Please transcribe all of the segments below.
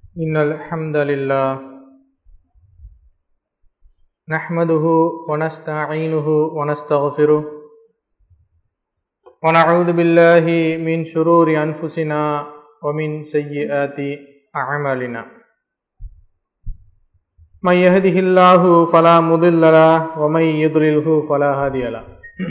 إن الحمد لله نحمده ونستعينه ونستغفره ونعوذ بالله من شرور أنفسنا ومن سيئات أعمالنا من يهده الله فلا مضل له ومن يضلله فلا هادي له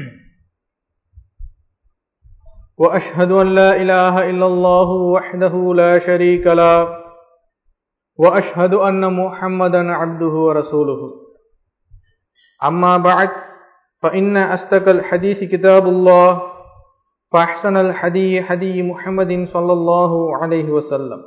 وأشهد أن لا إله إلا الله وحده لا شريك له وأشهد أن محمدا عبده ورسوله أما بعد فإن أستقى الحديث كتاب الله فأحسن الحدي حدي محمد صلى الله عليه وسلم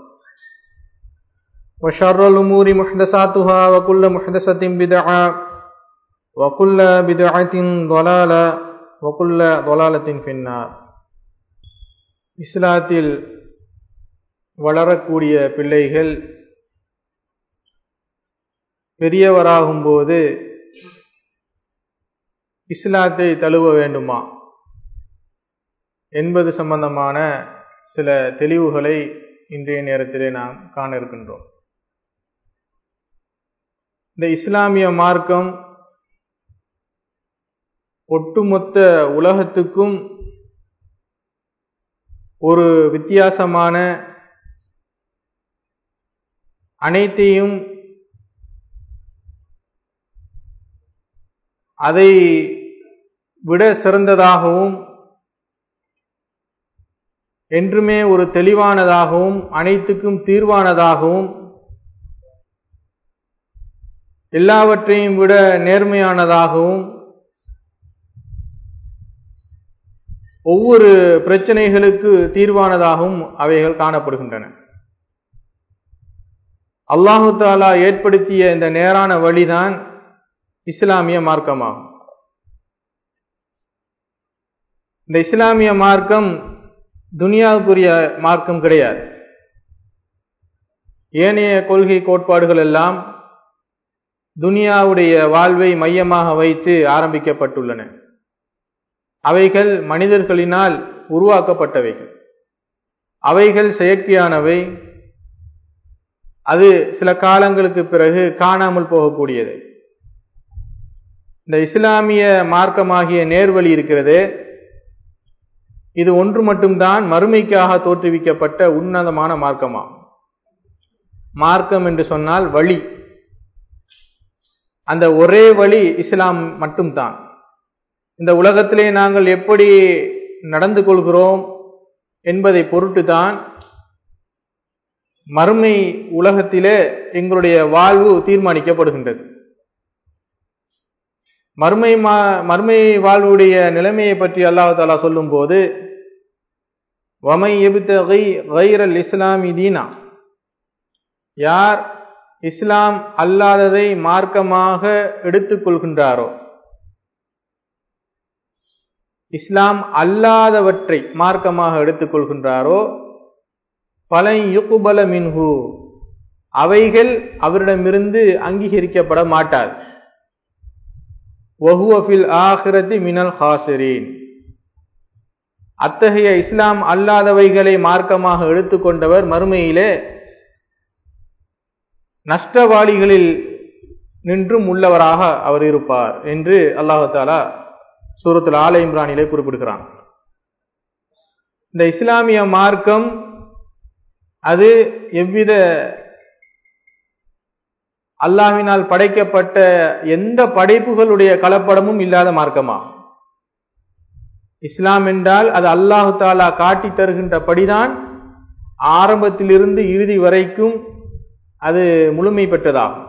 وشر الأمور محدثاتها وكل محدثة بدعة وكل بدعة ضلالة وكل ضلالة في النار இஸ்லாத்தில் வளரக்கூடிய பிள்ளைகள் பெரியவராகும்போது இஸ்லாத்தை தழுவ வேண்டுமா என்பது சம்பந்தமான சில தெளிவுகளை இன்றைய நேரத்திலே நாம் காண இருக்கின்றோம் இந்த இஸ்லாமிய மார்க்கம் ஒட்டுமொத்த உலகத்துக்கும் ஒரு வித்தியாசமான அனைத்தையும் அதை விட சிறந்ததாகவும் என்றுமே ஒரு தெளிவானதாகவும் அனைத்துக்கும் தீர்வானதாகவும் எல்லாவற்றையும் விட நேர்மையானதாகவும் ஒவ்வொரு பிரச்சனைகளுக்கு தீர்வானதாகவும் அவைகள் காணப்படுகின்றன அல்லாஹு தாலா ஏற்படுத்திய இந்த நேரான வழிதான் இஸ்லாமிய மார்க்கமாகும் இந்த இஸ்லாமிய மார்க்கம் துனியாவுக்குரிய மார்க்கம் கிடையாது ஏனைய கொள்கை கோட்பாடுகள் எல்லாம் துனியாவுடைய வாழ்வை மையமாக வைத்து ஆரம்பிக்கப்பட்டுள்ளன அவைகள் மனிதர்களினால் உருவாக்கப்பட்டவைகள் அவைகள் செயற்கையானவை அது சில காலங்களுக்கு பிறகு காணாமல் போகக்கூடியது இந்த இஸ்லாமிய மார்க்கமாகிய நேர்வழி இருக்கிறது இது ஒன்று மட்டும்தான் மறுமைக்காக தோற்றுவிக்கப்பட்ட உன்னதமான மார்க்கமாகும் மார்க்கம் என்று சொன்னால் வழி அந்த ஒரே வழி இஸ்லாம் மட்டும்தான் இந்த உலகத்திலே நாங்கள் எப்படி நடந்து கொள்கிறோம் என்பதை பொருட்டுதான் மறுமை உலகத்திலே எங்களுடைய வாழ்வு தீர்மானிக்கப்படுகின்றது மறுமை மறுமை வாழ்வுடைய நிலைமையை பற்றி அல்லாஹ் தாலா சொல்லும் போது வமை எபித்தல் இஸ்லாமி தீனா யார் இஸ்லாம் அல்லாததை மார்க்கமாக எடுத்துக்கொள்கின்றாரோ இஸ்லாம் அல்லாதவற்றை மார்க்கமாக எடுத்துக்கொள்கின்றாரோ பல யுகுபல மின்ஹு அவைகள் அவரிடமிருந்து அங்கீகரிக்கப்பட மாட்டாது ஒஹுவஃபில் ஆஹிரதி மினல் ஹாசிரீன் அத்தகைய இஸ்லாம் அல்லாதவைகளை மார்க்கமாக எடுத்துக்கொண்டவர் மறுமையிலே நஷ்டவாளிகளில் நின்றும் உள்ளவராக அவர் இருப்பார் என்று அல்லாஹு தாலா சூரத்தில் ஆல இம்ரானிலே குறிப்பிடுகிறான் இந்த இஸ்லாமிய மார்க்கம் அது எவ்வித அல்லாஹினால் படைக்கப்பட்ட எந்த படைப்புகளுடைய கலப்படமும் இல்லாத மார்க்கமா இஸ்லாம் என்றால் அது அல்லாஹு தாலா காட்டி தருகின்றபடிதான் ஆரம்பத்திலிருந்து இறுதி வரைக்கும் அது முழுமை பெற்றதாகும்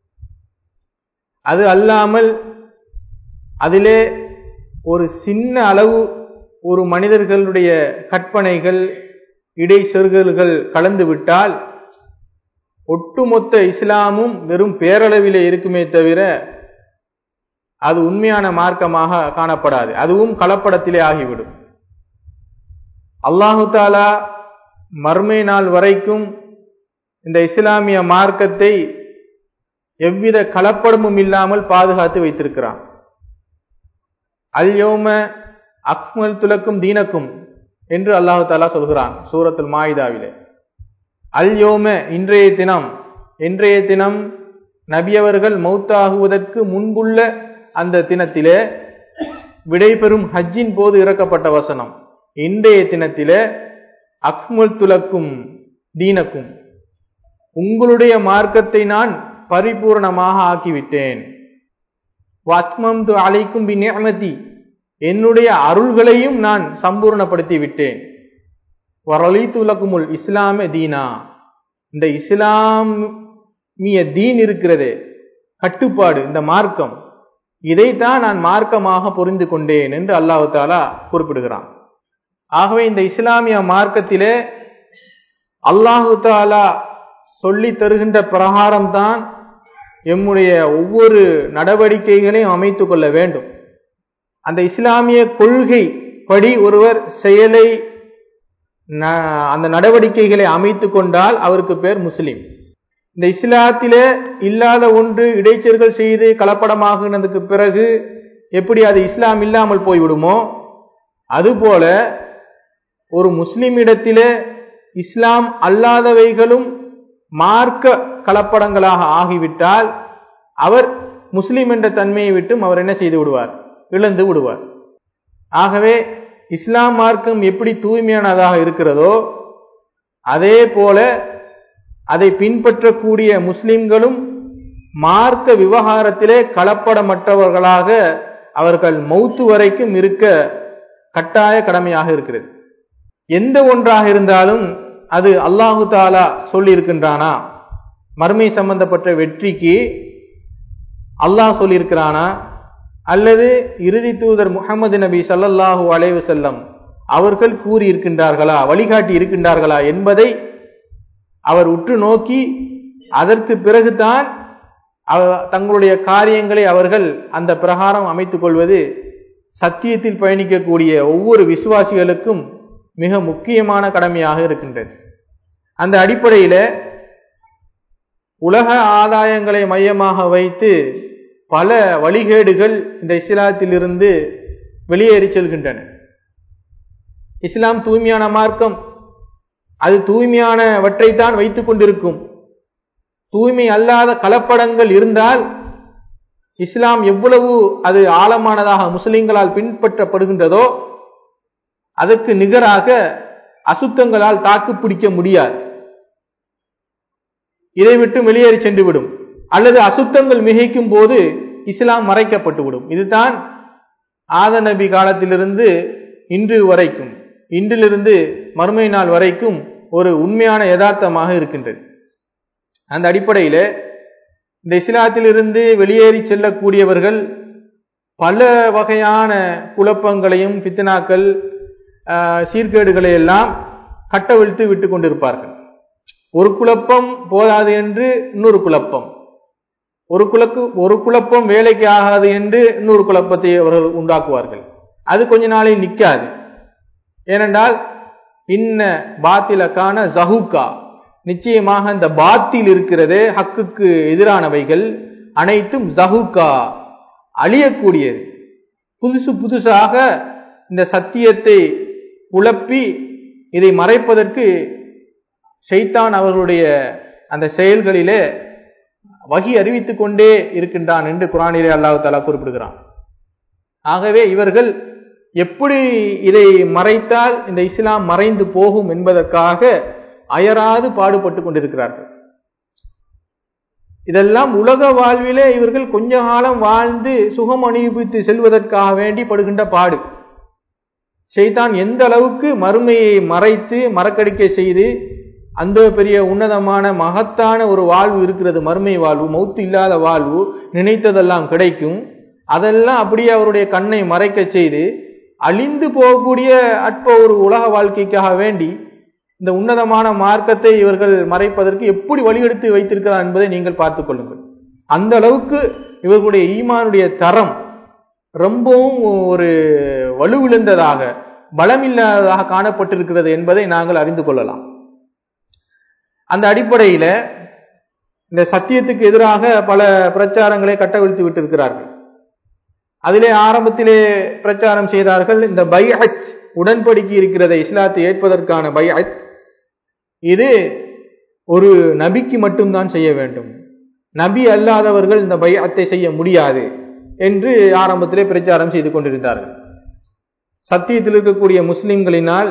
அது அல்லாமல் அதிலே ஒரு சின்ன அளவு ஒரு மனிதர்களுடைய கற்பனைகள் இடை சொற்கள் கலந்து விட்டால் ஒட்டுமொத்த இஸ்லாமும் வெறும் பேரளவிலே இருக்குமே தவிர அது உண்மையான மார்க்கமாக காணப்படாது அதுவும் கலப்படத்திலே ஆகிவிடும் அல்லாஹு தாலா மர்மை நாள் வரைக்கும் இந்த இஸ்லாமிய மார்க்கத்தை எவ்வித கலப்படமும் இல்லாமல் பாதுகாத்து வைத்திருக்கிறான் அல்யோம அக்மல் துலக்கும் தீனக்கும் என்று அல்லாஹு தாலா சொல்கிறான் சூரத்துல் மாயிதாவிலே அல் யோம இன்றைய தினம் இன்றைய தினம் நபியவர்கள் மௌத்தாகுவதற்கு முன்புள்ள அந்த தினத்திலே விடைபெறும் ஹஜ்ஜின் போது இறக்கப்பட்ட வசனம் இன்றைய தினத்திலே அக்முல் துலக்கும் தீனக்கும் உங்களுடைய மார்க்கத்தை நான் பரிபூர்ணமாக ஆக்கிவிட்டேன் வத்மம் து அலைக்கும் பிநேமதி என்னுடைய அருள்களையும் நான் சம்பூர்ணப்படுத்தி விட்டேன் வரலி துலக்குமுல் இஸ்லாம தீனா இந்த இஸ்லாமிய தீன் இருக்கிறதே கட்டுப்பாடு இந்த மார்க்கம் இதைத்தான் நான் மார்க்கமாக புரிந்து கொண்டேன் என்று அல்லாஹு தாலா குறிப்பிடுகிறான் ஆகவே இந்த இஸ்லாமிய மார்க்கத்திலே அல்லாஹு தாலா சொல்லி தருகின்ற பிரகாரம் தான் எம்முடைய ஒவ்வொரு நடவடிக்கைகளையும் அமைத்துக் கொள்ள வேண்டும் அந்த இஸ்லாமிய கொள்கை படி ஒருவர் செயலை அந்த நடவடிக்கைகளை அமைத்து கொண்டால் அவருக்கு பேர் முஸ்லிம் இந்த இஸ்லாத்திலே இல்லாத ஒன்று இடைச்சர்கள் செய்து கலப்படமாகினதுக்கு பிறகு எப்படி அது இஸ்லாம் இல்லாமல் போய்விடுமோ அதுபோல ஒரு முஸ்லிமிடத்திலே இஸ்லாம் அல்லாதவைகளும் மார்க்க கலப்படங்களாக ஆகிவிட்டால் அவர் முஸ்லிம் என்ற தன்மையை விட்டும் அவர் என்ன செய்து விடுவார் இழந்து விடுவார் ஆகவே இஸ்லாம் மார்க்கம் எப்படி தூய்மையானதாக இருக்கிறதோ அதே போல அதை பின்பற்றக்கூடிய முஸ்லிம்களும் மார்க்க விவகாரத்திலே கலப்படமற்றவர்களாக அவர்கள் மௌத்து வரைக்கும் இருக்க கட்டாய கடமையாக இருக்கிறது எந்த ஒன்றாக இருந்தாலும் அது அல்லாஹு தாலா சொல்லி இருக்கின்றானா மறுமை சம்பந்தப்பட்ட வெற்றிக்கு அல்லாஹ் சொல்லியிருக்கிறானா அல்லது இறுதி தூதர் முகமது நபி சல்லல்லாஹூ அலைவு செல்லம் அவர்கள் கூறியிருக்கின்றார்களா வழிகாட்டி இருக்கின்றார்களா என்பதை அவர் உற்று நோக்கி அதற்கு பிறகுதான் தங்களுடைய காரியங்களை அவர்கள் அந்த பிரகாரம் அமைத்துக் கொள்வது சத்தியத்தில் பயணிக்கக்கூடிய ஒவ்வொரு விசுவாசிகளுக்கும் மிக முக்கியமான கடமையாக இருக்கின்றது அந்த அடிப்படையில உலக ஆதாயங்களை மையமாக வைத்து பல வழிகேடுகள் இந்த இஸ்லாத்திலிருந்து வெளியேறி செல்கின்றன இஸ்லாம் தூய்மையான மார்க்கம் அது தூய்மையானவற்றைத்தான் வைத்துக் கொண்டிருக்கும் தூய்மை அல்லாத கலப்படங்கள் இருந்தால் இஸ்லாம் எவ்வளவு அது ஆழமானதாக முஸ்லிம்களால் பின்பற்றப்படுகின்றதோ அதற்கு நிகராக அசுத்தங்களால் தாக்கு பிடிக்க முடியாது இதை விட்டு வெளியேறி சென்று விடும் அல்லது அசுத்தங்கள் மிகைக்கும் போது இஸ்லாம் மறைக்கப்பட்டு விடும் இதுதான் ஆத நபி காலத்திலிருந்து இன்று வரைக்கும் இன்றிலிருந்து மறுமை நாள் வரைக்கும் ஒரு உண்மையான யதார்த்தமாக இருக்கின்றது அந்த அடிப்படையில இந்த இஸ்லாத்திலிருந்து வெளியேறி செல்லக்கூடியவர்கள் பல வகையான குழப்பங்களையும் பித்தனாக்கள் சீர்கேடுகளை எல்லாம் கட்டவிழ்த்து விட்டு கொண்டிருப்பார்கள் ஒரு குழப்பம் போதாது என்று இன்னொரு குழப்பம் ஒரு குழக்கு ஒரு குழப்பம் வேலைக்கு ஆகாது என்று இன்னொரு குழப்பத்தை அவர்கள் உண்டாக்குவார்கள் அது கொஞ்ச நாளில் நிற்காது ஏனென்றால் இன்ன பாத்திலக்கான ஜஹூக்கா நிச்சயமாக இந்த பாத்தில் இருக்கிறதே ஹக்குக்கு எதிரானவைகள் அனைத்தும் ஜஹூக்கா அழியக்கூடியது புதுசு புதுசாக இந்த சத்தியத்தை குழப்பி இதை மறைப்பதற்கு ஷைத்தான் அவர்களுடைய அந்த செயல்களிலே வகி அறிவித்துக் கொண்டே இருக்கின்றான் என்று குரானிலே அல்லாஹு தாலா குறிப்பிடுகிறான் ஆகவே இவர்கள் எப்படி இதை மறைத்தால் இந்த இஸ்லாம் மறைந்து போகும் என்பதற்காக அயராது பாடுபட்டு கொண்டிருக்கிறார்கள் இதெல்லாம் உலக வாழ்விலே இவர்கள் கொஞ்ச காலம் வாழ்ந்து சுகம் அனுபவித்து செல்வதற்காக வேண்டி படுகின்ற பாடு செய்தான் எந்த அளவுக்கு மறுமையை மறைத்து மறக்கடிக்க செய்து அந்த பெரிய உன்னதமான மகத்தான ஒரு வாழ்வு இருக்கிறது மறுமை வாழ்வு மௌத்து இல்லாத வாழ்வு நினைத்ததெல்லாம் கிடைக்கும் அதெல்லாம் அப்படியே அவருடைய கண்ணை மறைக்க செய்து அழிந்து போகக்கூடிய அற்ப ஒரு உலக வாழ்க்கைக்காக வேண்டி இந்த உன்னதமான மார்க்கத்தை இவர்கள் மறைப்பதற்கு எப்படி வழியெடுத்து வைத்திருக்கிறார் என்பதை நீங்கள் பார்த்துக் கொள்ளுங்கள் அந்த அளவுக்கு இவர்களுடைய ஈமானுடைய தரம் ரொம்பவும் ஒரு வலுவிழந்ததாக பலமில்லாததாக காணப்பட்டிருக்கிறது என்பதை நாங்கள் அறிந்து கொள்ளலாம் அந்த அடிப்படையில இந்த சத்தியத்துக்கு எதிராக பல பிரச்சாரங்களை கட்டவிழ்த்து விட்டிருக்கிறார்கள் அதிலே ஆரம்பத்திலே பிரச்சாரம் செய்தார்கள் இந்த பைஹத் உடன்படிக்கை இருக்கிறத இஸ்லாத்தை ஏற்பதற்கான பைஹத் இது ஒரு நபிக்கு மட்டும்தான் செய்ய வேண்டும் நபி அல்லாதவர்கள் இந்த பையத்தை செய்ய முடியாது என்று ஆரம்பத்திலே பிரச்சாரம் செய்து கொண்டிருந்தார்கள் சத்தியத்தில் இருக்கக்கூடிய முஸ்லிம்களினால்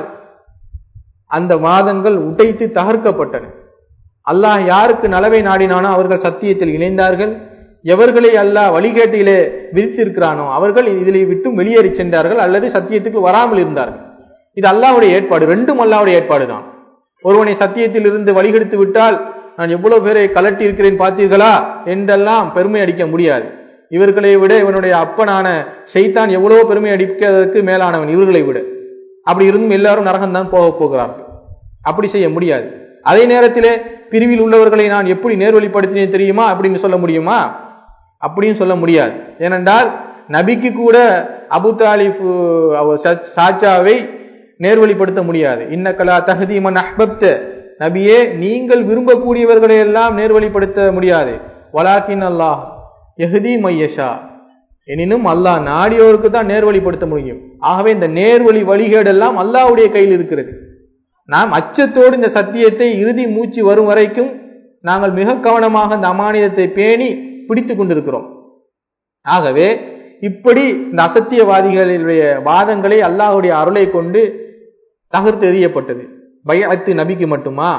அந்த வாதங்கள் உடைத்து தகர்க்கப்பட்டன அல்லாஹ் யாருக்கு நலவை நாடினானோ அவர்கள் சத்தியத்தில் இணைந்தார்கள் எவர்களை அல்லாஹ் வழிகேட்டிலே விதித்திருக்கிறானோ அவர்கள் இதில் விட்டு வெளியேறி சென்றார்கள் அல்லது சத்தியத்துக்கு வராமல் இருந்தார்கள் இது அல்லாவுடைய ஏற்பாடு ரெண்டும் அல்லாவுடைய ஏற்பாடு தான் ஒருவனை சத்தியத்தில் இருந்து வழிகெடுத்து விட்டால் நான் எவ்வளவு பேரை கலட்டி இருக்கிறேன் பார்த்தீர்களா என்றெல்லாம் பெருமை அடிக்க முடியாது இவர்களை விட இவனுடைய அப்பனான ஷைத்தான் எவ்வளவோ பெருமை அடிக்கிறதுக்கு மேலானவன் இவர்களை விட அப்படி இருந்தும் எல்லாரும் நரகம்தான் போக போகிறார்கள் அப்படி செய்ய முடியாது அதே நேரத்திலே பிரிவில் உள்ளவர்களை நான் எப்படி நேர்வழிப்படுத்தினேன் தெரியுமா அப்படின்னு சொல்ல முடியுமா அப்படியும் சொல்ல முடியாது ஏனென்றால் நபிக்கு கூட அபு தாலிப் சாச்சாவை நேர்வழிப்படுத்த முடியாது இன்னக்கலா தகுதிமன் அஹ்பப்த நபியே நீங்கள் விரும்பக்கூடியவர்களை எல்லாம் நேர்வழிப்படுத்த முடியாது வலாக்கின் அல்லாஹ் எஹதி மையஷா எனினும் அல்லாஹ் நாடியோருக்கு தான் நேர்வழிப்படுத்த முடியும் ஆகவே இந்த நேர்வழி வழிகேடெல்லாம் அல்லாஹ்வுடைய கையில் இருக்கிறது நாம் அச்சத்தோடு இந்த சத்தியத்தை இறுதி மூச்சு வரும் வரைக்கும் நாங்கள் மிக கவனமாக இந்த அமானியத்தை பேணி பிடித்துக் கொண்டிருக்கிறோம் ஆகவே இப்படி இந்த அசத்தியவாதிகளுடைய வாதங்களை அல்லாஹுடைய அருளை கொண்டு தகர்த்து எறியப்பட்டது பையத்து நபிக்கு மட்டுமா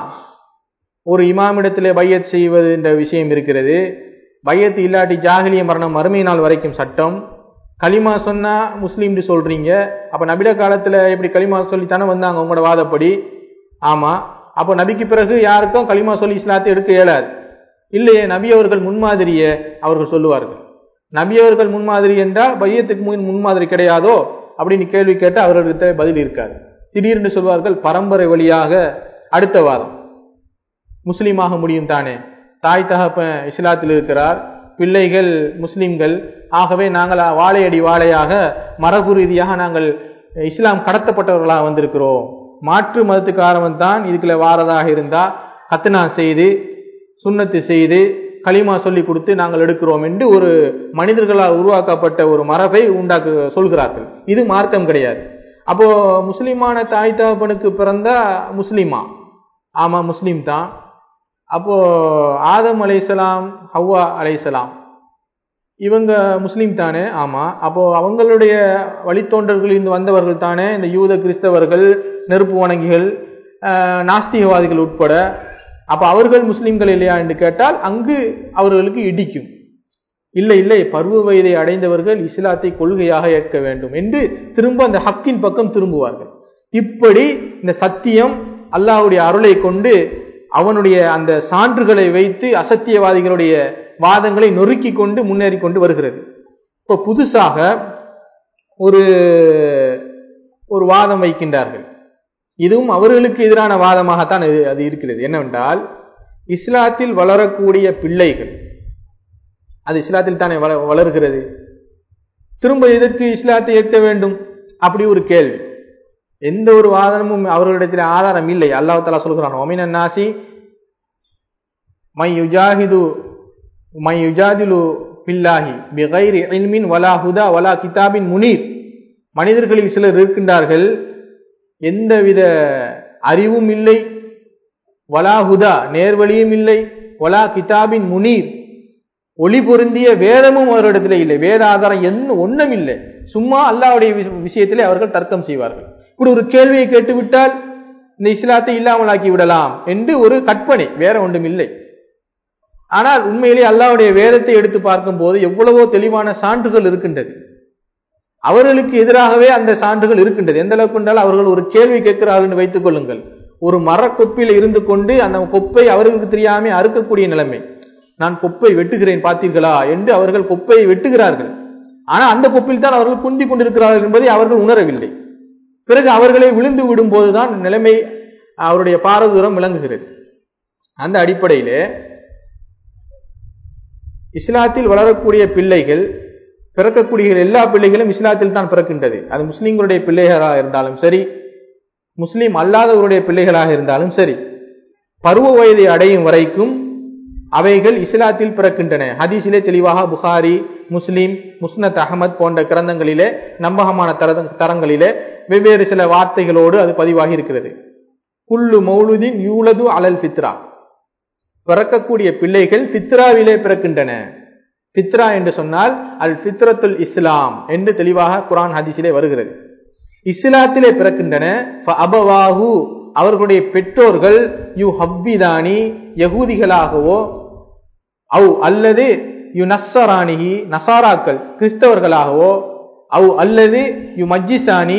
ஒரு இமாமிடத்திலே பையத் செய்வது என்ற விஷயம் இருக்கிறது பையத்து இல்லாட்டி ஜாகிலிய மரணம் மறுமை நாள் வரைக்கும் சட்டம் களிமா சொன்னா முஸ்லீம்னு சொல்றீங்க அப்ப நபிட காலத்துல எப்படி களிமா சொல்லி தானே வந்தாங்க உங்களோட வாதப்படி ஆமா அப்போ நபிக்கு பிறகு யாருக்கும் களிமா சொல்லி இஸ்லாத்தை எடுக்க இயலாது இல்லையே நபி அவர்கள் முன்மாதிரிய அவர்கள் சொல்லுவார்கள் நபி அவர்கள் முன்மாதிரி என்றால் பையத்துக்கு முன் முன்மாதிரி கிடையாதோ அப்படின்னு கேள்வி கேட்டு அவர்களுக்கு பதில் இருக்காது திடீர்னு சொல்வார்கள் பரம்பரை வழியாக அடுத்த வாதம் முஸ்லீமாக முடியும் தானே தாய் தகப்பன் இஸ்லாத்தில் இருக்கிறார் பிள்ளைகள் முஸ்லிம்கள் ஆகவே நாங்கள் வாழையடி வாழையாக மரபு ரீதியாக நாங்கள் இஸ்லாம் கடத்தப்பட்டவர்களாக வந்திருக்கிறோம் மாற்று மதத்துக்காரவன் தான் இதுக்குள்ள வாரதாக இருந்தா கத்தனா செய்து சுண்ணத்து செய்து களிமா சொல்லி கொடுத்து நாங்கள் எடுக்கிறோம் என்று ஒரு மனிதர்களால் உருவாக்கப்பட்ட ஒரு மரபை உண்டாக்க சொல்கிறார்கள் இது மார்க்கம் கிடையாது அப்போ முஸ்லிமான தாய் தகப்பனுக்கு பிறந்தா முஸ்லிமா ஆமா முஸ்லீம் தான் அப்போ ஆதம் அலைசலாம் ஹவ்வா அலைசலாம் இவங்க முஸ்லீம் தானே ஆமா அப்போ அவங்களுடைய வழித்தோன்றர்கள் இருந்து வந்தவர்கள் தானே இந்த யூத கிறிஸ்தவர்கள் நெருப்பு வணங்கிகள் நாஸ்திகவாதிகள் உட்பட அப்ப அவர்கள் முஸ்லிம்கள் இல்லையா என்று கேட்டால் அங்கு அவர்களுக்கு இடிக்கும் இல்லை இல்லை பருவ வயதை அடைந்தவர்கள் இஸ்லாத்தை கொள்கையாக ஏற்க வேண்டும் என்று திரும்ப அந்த ஹக்கின் பக்கம் திரும்புவார்கள் இப்படி இந்த சத்தியம் அல்லாஹுடைய அருளை கொண்டு அவனுடைய அந்த சான்றுகளை வைத்து அசத்தியவாதிகளுடைய வாதங்களை நொறுக்கி கொண்டு முன்னேறி கொண்டு வருகிறது இப்போ புதுசாக ஒரு ஒரு வாதம் வைக்கின்றார்கள் இதுவும் அவர்களுக்கு எதிரான வாதமாகத்தான் அது இருக்கிறது என்னவென்றால் இஸ்லாத்தில் வளரக்கூடிய பிள்ளைகள் அது இஸ்லாத்தில் தானே வளர்கிறது திரும்ப எதற்கு இஸ்லாத்தை ஏற்க வேண்டும் அப்படி ஒரு கேள்வி எந்த ஒரு வாதனமும் அவர்களிடத்தில் ஆதாரம் இல்லை அல்லாஹ் தலா சொல்கிறான் ஒமின நாசி மை யுஜாஹிது மை யுஜாதிலு பில்லாஹி பிகைரி இல்மின் வலா ஹுதா வலா கிதாபின் முனீர் மனிதர்களில் சிலர் இருக்கின்றார்கள் எந்தவித அறிவும் இல்லை வலா ஹுதா நேர்வழியும் இல்லை வலா கிதாபின் முனீர் ஒளி பொருந்திய வேதமும் அவரிடத்தில் இல்லை வேத ஆதாரம் என்ன ஒன்றும் இல்லை சும்மா அல்லாவுடைய விஷயத்திலே அவர்கள் தர்க்கம் செய்வார்கள் இப்படி ஒரு கேள்வியை கேட்டுவிட்டால் இந்த இஸ்லாத்தை இல்லாமல் ஆக்கி விடலாம் என்று ஒரு கற்பனை வேற ஒன்றும் இல்லை ஆனால் உண்மையிலே அல்லாவுடைய வேதத்தை எடுத்து பார்க்கும் போது எவ்வளவோ தெளிவான சான்றுகள் இருக்கின்றது அவர்களுக்கு எதிராகவே அந்த சான்றுகள் இருக்கின்றது எந்த அளவுக்கு என்றால் அவர்கள் ஒரு கேள்வி கேட்கிறார்கள் என்று வைத்துக் கொள்ளுங்கள் ஒரு மரக்கொப்பில் இருந்து கொண்டு அந்த கொப்பை அவர்களுக்கு தெரியாம அறுக்கக்கூடிய நிலைமை நான் கொப்பை வெட்டுகிறேன் பார்த்தீர்களா என்று அவர்கள் கொப்பையை வெட்டுகிறார்கள் ஆனா அந்த கொப்பில் தான் அவர்கள் குந்தி கொண்டிருக்கிறார்கள் என்பதை அவர்கள் உணரவில்லை பிறகு அவர்களை விழுந்து விடும் போதுதான் நிலைமை அவருடைய பாரதூரம் விளங்குகிறது அந்த அடிப்படையிலே இஸ்லாத்தில் வளரக்கூடிய பிள்ளைகள் பிறக்கக்கூடிய எல்லா பிள்ளைகளும் இஸ்லாத்தில் தான் பிறக்கின்றது அது முஸ்லிம்களுடைய பிள்ளைகளாக இருந்தாலும் சரி முஸ்லீம் அல்லாதவருடைய பிள்ளைகளாக இருந்தாலும் சரி பருவ வயதை அடையும் வரைக்கும் அவைகள் இஸ்லாத்தில் பிறக்கின்றன ஹதீஸிலே தெளிவாக புகாரி முஸ்லீம் முஸ்னத் அகமத் போன்ற கிரந்தங்களிலே நம்பகமான தரங்களிலே வெவ்வேறு சில வார்த்தைகளோடு அது பதிவாகி இருக்கிறது குல்லு மௌலுதீன் யூலது அலல் ஃபித்ரா பிறக்கக்கூடிய பிள்ளைகள் ஃபித்ராவிலே பிறக்கின்றன ஃபித்ரா என்று சொன்னால் அல் ஃபித்ரத்துல் இஸ்லாம் என்று தெளிவாக குரான் ஹதீஸிலே வருகிறது இஸ்லாத்திலே பிறக்கின்றன அபவாஹு அவர்களுடைய பெற்றோர்கள் யு ஹப்பிதானி யகூதிகளாகவோ அவ் அல்லது யு நஸ்ஸரானிகி நசாராக்கள் கிறிஸ்தவர்களாகவோ அவ் அல்லது யு மஜ்ஜிசானி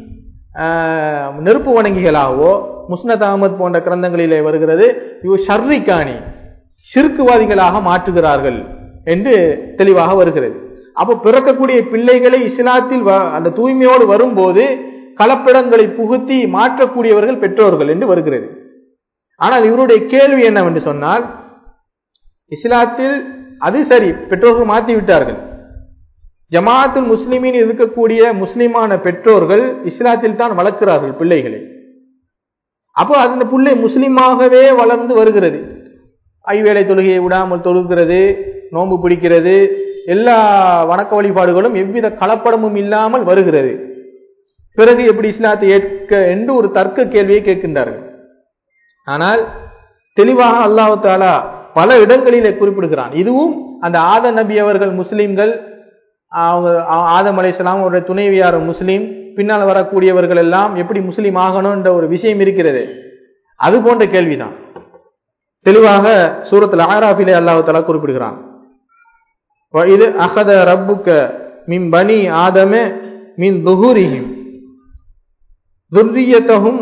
நெருப்பு வணங்கிகளாகவோ முஸ்னத் அகமது போன்ற கிரந்தங்களிலே வருகிறது யு ஷர்ரிகானி சிறுக்குவாதிகளாக மாற்றுகிறார்கள் என்று தெளிவாக வருகிறது அப்போ பிறக்கக்கூடிய பிள்ளைகளை இஸ்லாத்தில் அந்த தூய்மையோடு வரும்போது கலப்பிடங்களை புகுத்தி மாற்றக்கூடியவர்கள் பெற்றோர்கள் என்று வருகிறது ஆனால் இவருடைய கேள்வி என்னவென்று சொன்னால் இஸ்லாத்தில் அது சரி பெற்றோர்கள் மாற்றி விட்டார்கள் ஜமாத்துல் முஸ்லிமின் இருக்கக்கூடிய முஸ்லிமான பெற்றோர்கள் இஸ்லாத்தில் தான் வளர்க்கிறார்கள் பிள்ளைகளை அப்போ அந்த பிள்ளை முஸ்லிமாகவே வளர்ந்து வருகிறது ஐவேளை தொழுகையை விடாமல் தொழுகிறது நோன்பு பிடிக்கிறது எல்லா வணக்க வழிபாடுகளும் எவ்வித கலப்படமும் இல்லாமல் வருகிறது பிறகு எப்படி இஸ்லாத்தை ஏற்க என்று ஒரு தர்க்க கேள்வியை கேட்கின்றார்கள் ஆனால் தெளிவாக அல்லாஹு தாலா பல இடங்களிலே குறிப்பிடுகிறான் இதுவும் அந்த ஆத நபி அவர்கள் முஸ்லிம்கள் அவங்க ஆதம் அலைசலாம் அவருடைய துணைவியார் முஸ்லீம் பின்னால் வரக்கூடியவர்கள் எல்லாம் எப்படி முஸ்லீம் ஆகணும்ன்ற ஒரு விஷயம் இருக்கிறது அது போன்ற கேள்விதான் தெளிவாக சூரத்தில் ஆராஃபிலே அல்லாஹு தாலா குறிப்பிடுகிறான் இது அகத ரப்புக்க மின் பனி ஆதம மின் துஹூரிஹிம் துர்ரியத்தகும்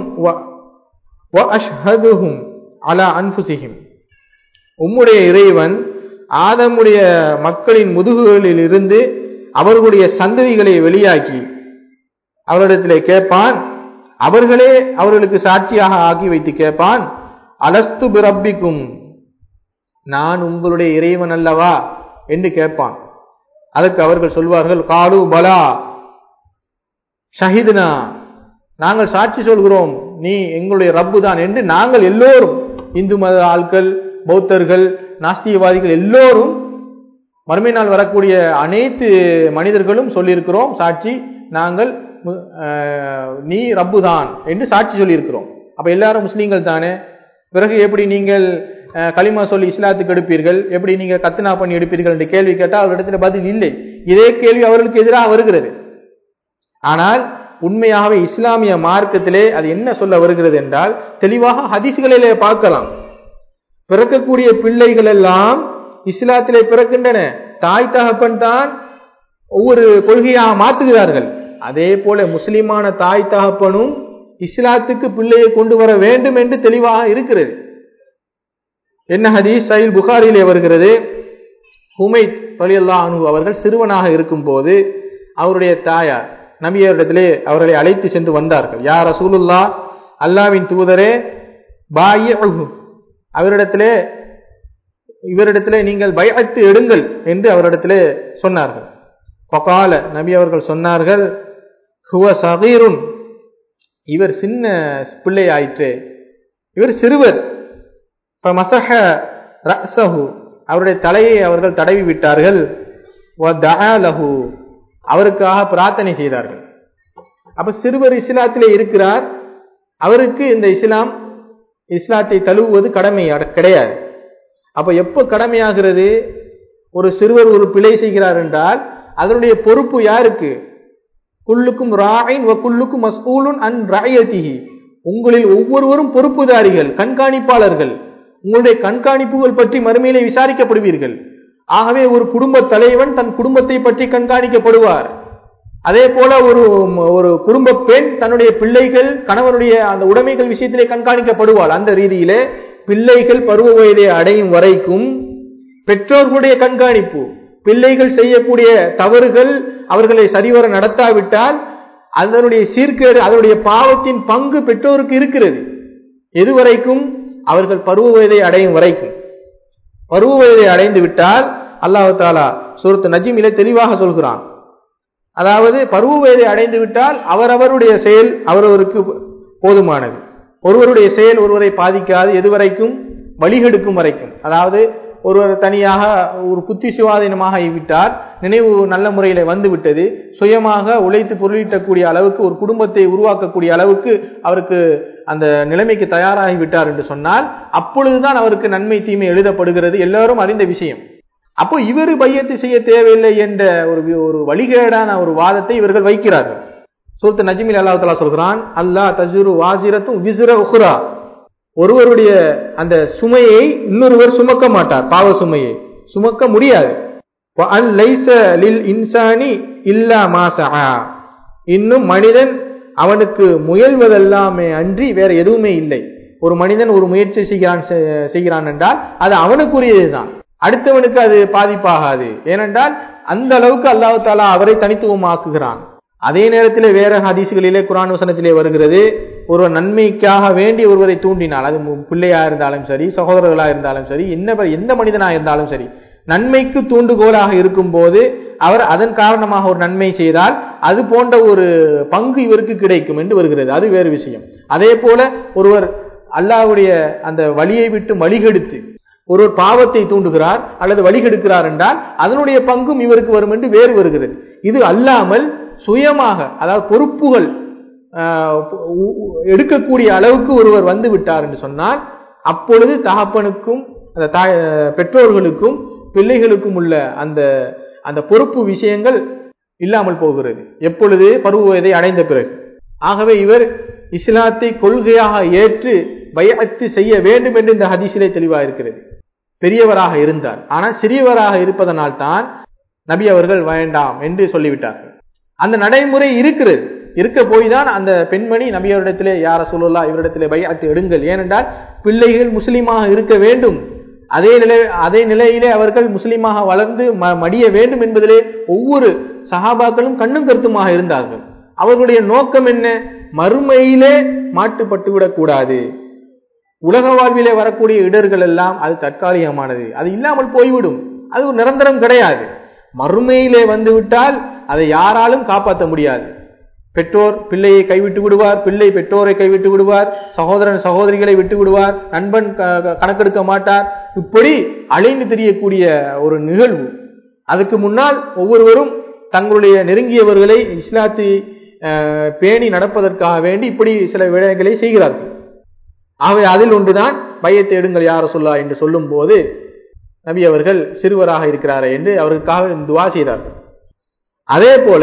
வ அஷ்ஹதுஹும் அலா அன்புசிஹிம் உம்முடைய இறைவன் ஆதமுடைய மக்களின் முதுகுகளில் இருந்து அவர்களுடைய சந்ததிகளை வெளியாக்கி அவரிடத்திலே கேட்பான் அவர்களே அவர்களுக்கு சாட்சியாக ஆக்கி வைத்து கேட்பான் அலஸ்து பிரப்பிக்கும் நான் உங்களுடைய இறைவன் அல்லவா என்று கேட்பான் அதற்கு அவர்கள் சொல்வார்கள் காலு பலா ஷஹித்னா நாங்கள் சாட்சி சொல்கிறோம் நீ எங்களுடைய ரப்பு தான் என்று நாங்கள் எல்லோரும் இந்து மத ஆட்கள் பௌத்தர்கள் நாஸ்திகவாதிகள் எல்லோரும் மறுமை நாள் வரக்கூடிய அனைத்து மனிதர்களும் சொல்லியிருக்கிறோம் சாட்சி நாங்கள் நீ ரப்பு தான் என்று சாட்சி சொல்லியிருக்கிறோம் அப்ப எல்லாரும் முஸ்லீம்கள் தானே பிறகு எப்படி நீங்கள் களிமா சொல்லி இஸ்லாத்துக்கு எடுப்பீர்கள் எப்படி நீங்க கத்துனா பண்ணி எடுப்பீர்கள் என்று கேள்வி கேட்டால் அவரிடத்துல பதில் இல்லை இதே கேள்வி அவர்களுக்கு எதிராக வருகிறது ஆனால் உண்மையாகவே இஸ்லாமிய மார்க்கத்திலே அது என்ன சொல்ல வருகிறது என்றால் தெளிவாக ஹதீஸ்களிலே பார்க்கலாம் பிறக்கக்கூடிய பிள்ளைகள் எல்லாம் இஸ்லாத்திலே பிறக்கின்றன தாய் தகப்பன் தான் ஒவ்வொரு கொள்கையாக மாத்துகிறார்கள் அதே போல முஸ்லிமான தாய் தகப்பனும் இஸ்லாத்துக்கு பிள்ளையை கொண்டு வர வேண்டும் என்று தெளிவாக இருக்கிறது என்ன ஹதீஸ் சயில் புகாரிலே வருகிறது ஹுமைத் பலியல்லா அனு அவர்கள் சிறுவனாக இருக்கும் போது அவருடைய தாயார் நபியரிடத்திலே அவர்களை அழைத்து சென்று வந்தார்கள் யார் ரசூலுல்லா அல்லாவின் தூதரே பாய அவரிடத்திலே இவரிடத்திலே நீங்கள் பயத்து எடுங்கள் என்று அவரிடத்திலே சொன்னார்கள் பகால நபி அவர்கள் சொன்னார்கள் ஹுவ சகீருன் இவர் சின்ன பிள்ளை ஆயிற்று இவர் சிறுவர் மசஹ ரசஹு அவருடைய தலையை அவர்கள் தடவி விட்டார்கள் அவருக்காக பிரார்த்தனை செய்தார்கள் அப்ப சிறுவர் இஸ்லாத்திலே இருக்கிறார் அவருக்கு இந்த இஸ்லாம் இஸ்லாத்தை தழுவுவது கடமை கிடையாது அப்ப எப்ப கடமையாகிறது ஒரு சிறுவர் ஒரு பிழை செய்கிறார் என்றால் அதனுடைய பொறுப்பு யாருக்கு குல்லுக்கும் ராயின் குல்லுக்கும் மஸ்கூலுன் அன் ராயத்திகி உங்களில் ஒவ்வொருவரும் பொறுப்புதாரிகள் கண்காணிப்பாளர்கள் உங்களுடைய கண்காணிப்புகள் பற்றி மறுமையிலே விசாரிக்கப்படுவீர்கள் ஆகவே ஒரு குடும்ப தலைவன் தன் குடும்பத்தை பற்றி கண்காணிக்கப்படுவார் அதே போல ஒரு ஒரு குடும்ப பெண் தன்னுடைய பிள்ளைகள் கணவனுடைய அந்த உடைமைகள் விஷயத்திலே கண்காணிக்கப்படுவாள் அந்த ரீதியிலே பிள்ளைகள் பருவ வயதை அடையும் வரைக்கும் பெற்றோர்களுடைய கண்காணிப்பு பிள்ளைகள் செய்யக்கூடிய தவறுகள் அவர்களை சரிவர நடத்தாவிட்டால் அதனுடைய சீர்கேடு அதனுடைய பாவத்தின் பங்கு பெற்றோருக்கு இருக்கிறது எதுவரைக்கும் அவர்கள் பருவ வயதை அடையும் வரைக்கும் பருவ வயதை அடைந்து விட்டால் அல்லாஹு தாலா சுரத்து நஜிமிலே தெளிவாக சொல்கிறான் அதாவது பருவ வயதை அடைந்து விட்டால் அவரவருடைய செயல் அவரவருக்கு போதுமானது ஒருவருடைய செயல் ஒருவரை பாதிக்காது எதுவரைக்கும் வழிகெடுக்கும் வரைக்கும் அதாவது ஒருவர் தனியாக ஒரு புத்தி சுவாதீனமாக ஆகிவிட்டார் நினைவு நல்ல முறையில வந்து விட்டது சுயமாக உழைத்து பொருளீட்டக்கூடிய அளவுக்கு ஒரு குடும்பத்தை உருவாக்கக்கூடிய அளவுக்கு அவருக்கு அந்த நிலைமைக்கு தயாராகி விட்டார் என்று சொன்னால் அப்பொழுதுதான் அவருக்கு நன்மை தீமை எழுதப்படுகிறது எல்லாரும் அறிந்த விஷயம் அப்போ இவர் பையத்து செய்ய தேவையில்லை என்ற ஒரு ஒரு வழிகேடான ஒரு வாதத்தை இவர்கள் வைக்கிறார்கள் சூரத்து நஜ்மில் அல்லாஹ் தலா சொல்கிறான் அல்லாஹ் தஜுரு வாசிரத்தும் விசுர உஹ்ரா ஒருவருடைய அந்த சுமையை இன்னொருவர் சுமக்க மாட்டார் பாவ சுமையை சுமக்க முடியாது இன்சானி இல்லா மாசா இன்னும் மனிதன் அவனுக்கு முயல்வதெல்லாமே அன்றி வேற எதுவுமே இல்லை ஒரு மனிதன் ஒரு முயற்சி செய்கிறான் செய்கிறான் என்றால் அது அவனுக்குரியதுதான் அடுத்தவனுக்கு அது பாதிப்பாகாது ஏனென்றால் அந்த அளவுக்கு அல்லாஹு தாலா அவரை தனித்துவமாக்குகிறான் அதே நேரத்தில் வேற ஹதீசுகளிலே குரான் வசனத்திலே வருகிறது ஒருவர் நன்மைக்காக வேண்டி ஒருவரை தூண்டினால் அது பிள்ளையா இருந்தாலும் சரி சகோதரர்களா இருந்தாலும் சரி என்ன எந்த மனிதனா இருந்தாலும் சரி நன்மைக்கு தூண்டுகோலாக இருக்கும் போது அவர் அதன் காரணமாக ஒரு நன்மை செய்தால் அது போன்ற ஒரு பங்கு இவருக்கு கிடைக்கும் என்று வருகிறது அது வேறு விஷயம் அதே போல ஒருவர் அல்லாவுடைய அந்த வழியை விட்டு வழிகெடுத்து ஒருவர் பாவத்தை தூண்டுகிறார் அல்லது வழிகெடுக்கிறார் என்றால் அதனுடைய பங்கும் இவருக்கு வரும் என்று வேறு வருகிறது இது அல்லாமல் சுயமாக அதாவது பொறுப்புகள் எடுக்கக்கூடிய அளவுக்கு ஒருவர் வந்து விட்டார் என்று சொன்னால் அப்பொழுது தகப்பனுக்கும் அந்த தாய் பெற்றோர்களுக்கும் பிள்ளைகளுக்கும் உள்ள அந்த அந்த பொறுப்பு விஷயங்கள் இல்லாமல் போகிறது எப்பொழுது பருவ வயதை அடைந்த பிறகு ஆகவே இவர் இஸ்லாத்தை கொள்கையாக ஏற்று பயத்து செய்ய வேண்டும் என்று இந்த ஹதீசிலே தெளிவாக இருக்கிறது பெரியவராக இருந்தார் ஆனால் சிறியவராக இருப்பதனால் தான் நபி அவர்கள் வேண்டாம் என்று சொல்லிவிட்டார்கள் அந்த நடைமுறை இருக்கிறது இருக்க போய் தான் அந்த பெண்மணி நபியவரிடத்திலே யார சொல்லலா இவரிடத்திலே பையத்து எடுங்கள் ஏனென்றால் பிள்ளைகள் முஸ்லீமாக இருக்க வேண்டும் அதே நிலை அதே நிலையிலே அவர்கள் முஸ்லீமாக வளர்ந்து மடிய வேண்டும் என்பதிலே ஒவ்வொரு சகாபாக்களும் கண்ணும் கருத்துமாக இருந்தார்கள் அவர்களுடைய நோக்கம் என்ன மறுமையிலே மாட்டுப்பட்டு விடக்கூடாது உலக வாழ்விலே வரக்கூடிய இடர்கள் எல்லாம் அது தற்காலிகமானது அது இல்லாமல் போய்விடும் அது ஒரு நிரந்தரம் கிடையாது மறுமையிலே வந்து விட்டால் அதை யாராலும் காப்பாற்ற முடியாது பெற்றோர் பிள்ளையை கைவிட்டு விடுவார் பிள்ளை பெற்றோரை கைவிட்டு விடுவார் சகோதரன் சகோதரிகளை விட்டு விடுவார் நண்பன் கணக்கெடுக்க மாட்டார் இப்படி அலைந்து தெரியக்கூடிய ஒரு நிகழ்வு அதுக்கு முன்னால் ஒவ்வொருவரும் தங்களுடைய நெருங்கியவர்களை இஸ்லாத்தை பேணி நடப்பதற்காக வேண்டி இப்படி சில விடயங்களை செய்கிறார்கள் ஆகவே அதில் ஒன்றுதான் பையத்தை எடுங்கள் யார சொல்லா என்று சொல்லும் போது நபி அவர்கள் சிறுவராக இருக்கிறாரே என்று அவருக்காக துவா செய்தார்கள் அதே போல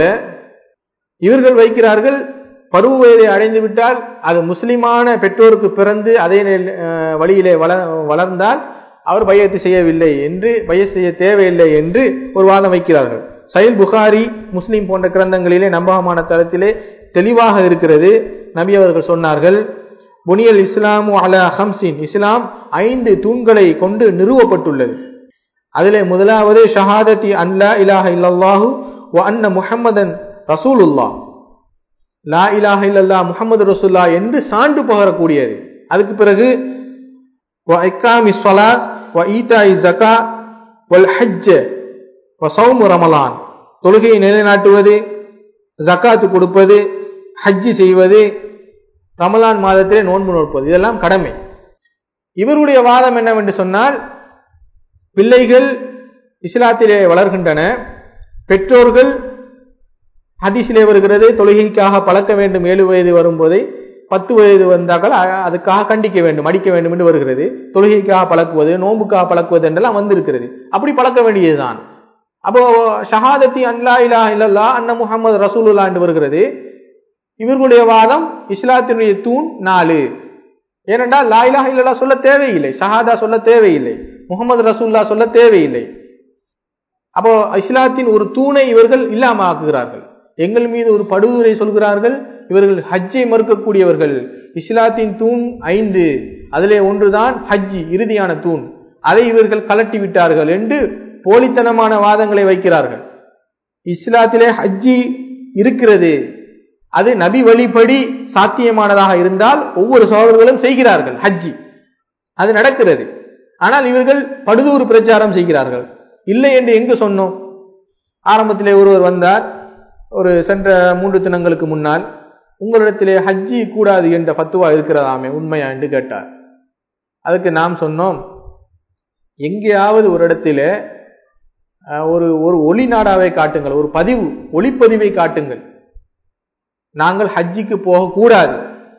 இவர்கள் வைக்கிறார்கள் பருவ வயதை அடைந்து விட்டால் அது முஸ்லிமான பெற்றோருக்கு பிறந்து அதே வழியிலே வளர்ந்தால் அவர் பையத்து செய்யவில்லை என்று பைய செய்ய தேவையில்லை என்று ஒரு வாதம் வைக்கிறார்கள் சயில் புகாரி முஸ்லிம் போன்ற கிரந்தங்களிலே நம்பகமான தளத்திலே தெளிவாக இருக்கிறது நபி அவர்கள் சொன்னார்கள் புனியல் இஸ்லாமு அலா ஹம்சின் இஸ்லாம் ஐந்து தூண்களை கொண்டு நிறுவப்பட்டுள்ளது அதிலே முதலாவது ஷஹாதத்தி அன்லா இலாஹ இல்லல்லாஹு வ அன்ன முஹம்மதன் ரசூலுல்லா லா இலாஹ இல்லல்லா முஹம்மது ரசூல்லா என்று சான்று பகரக்கூடியது அதுக்கு பிறகு வ இக்காமி ஸலா வ ஈதாஇ ஜகா வல் ஹஜ்ஜ வ ஸௌமு ரமலான் தொழுகையை நிலைநாட்டுவது ஜக்காத்து கொடுப்பது ஹஜ்ஜி செய்வது ரமலான் மாதத்திலே நோன்பு நோற்பது இதெல்லாம் கடமை இவருடைய வாதம் என்னவென்று சொன்னால் பிள்ளைகள் இஸ்லாத்திலே வளர்கின்றன பெற்றோர்கள் ஹதீஸிலே வருகிறது தொழுகைக்காக பழக்க வேண்டும் ஏழு வயது வரும்போதே பத்து வயது வந்தாக்கள் அதுக்காக கண்டிக்க வேண்டும் அடிக்க வேண்டும் என்று வருகிறது தொழுகைக்காக பழக்குவது நோம்புக்காக பழக்குவது என்றெல்லாம் வந்திருக்கிறது அப்படி பழக்க வேண்டியதுதான் அப்போ ஷஹாதத்தி அன்லா இலா இல்லல்லா அன்ன முகமது ரசூலுல்லா என்று வருகிறது இவர்களுடைய வாதம் இஸ்லாத்தினுடைய தூண் நாலு ஏனென்றால் லா இலாஹ இல்லல்லா சொல்ல தேவையில்லை ஷஹாதா சொல்ல தேவையில்லை முகமது ரசூல்லா சொல்ல தேவையில்லை அப்போ இஸ்லாத்தின் ஒரு தூணை இவர்கள் இல்லாம ஆக்குகிறார்கள் எங்கள் மீது ஒரு படுகொலை சொல்கிறார்கள் இவர்கள் ஹஜ்ஜை மறுக்கக்கூடியவர்கள் இஸ்லாத்தின் தூண் ஐந்து அதிலே ஒன்றுதான் ஹஜ்ஜி இறுதியான தூண் அதை இவர்கள் கலட்டி விட்டார்கள் என்று போலித்தனமான வாதங்களை வைக்கிறார்கள் இஸ்லாத்திலே ஹஜ்ஜி இருக்கிறது அது நபி வழிபடி சாத்தியமானதாக இருந்தால் ஒவ்வொரு சகோதரர்களும் செய்கிறார்கள் ஹஜ்ஜி அது நடக்கிறது ஆனால் இவர்கள் படுதூறு பிரச்சாரம் செய்கிறார்கள் இல்லை என்று எங்கு சொன்னோம் ஆரம்பத்திலே ஒருவர் வந்தார் ஒரு சென்ற மூன்று தினங்களுக்கு முன்னால் உங்களிடத்திலே ஹஜ்ஜி கூடாது என்ற பத்துவா இருக்கிறதாமே உண்மையா என்று கேட்டார் அதுக்கு நாம் சொன்னோம் எங்கேயாவது ஒரு இடத்துல அஹ், ஒரு ஒரு ஒளி நாடாவை காட்டுங்கள் ஒரு பதிவு ஒளிப்பதிவை காட்டுங்கள் நாங்கள் ஹஜ்ஜிக்கு போகக்கூடாது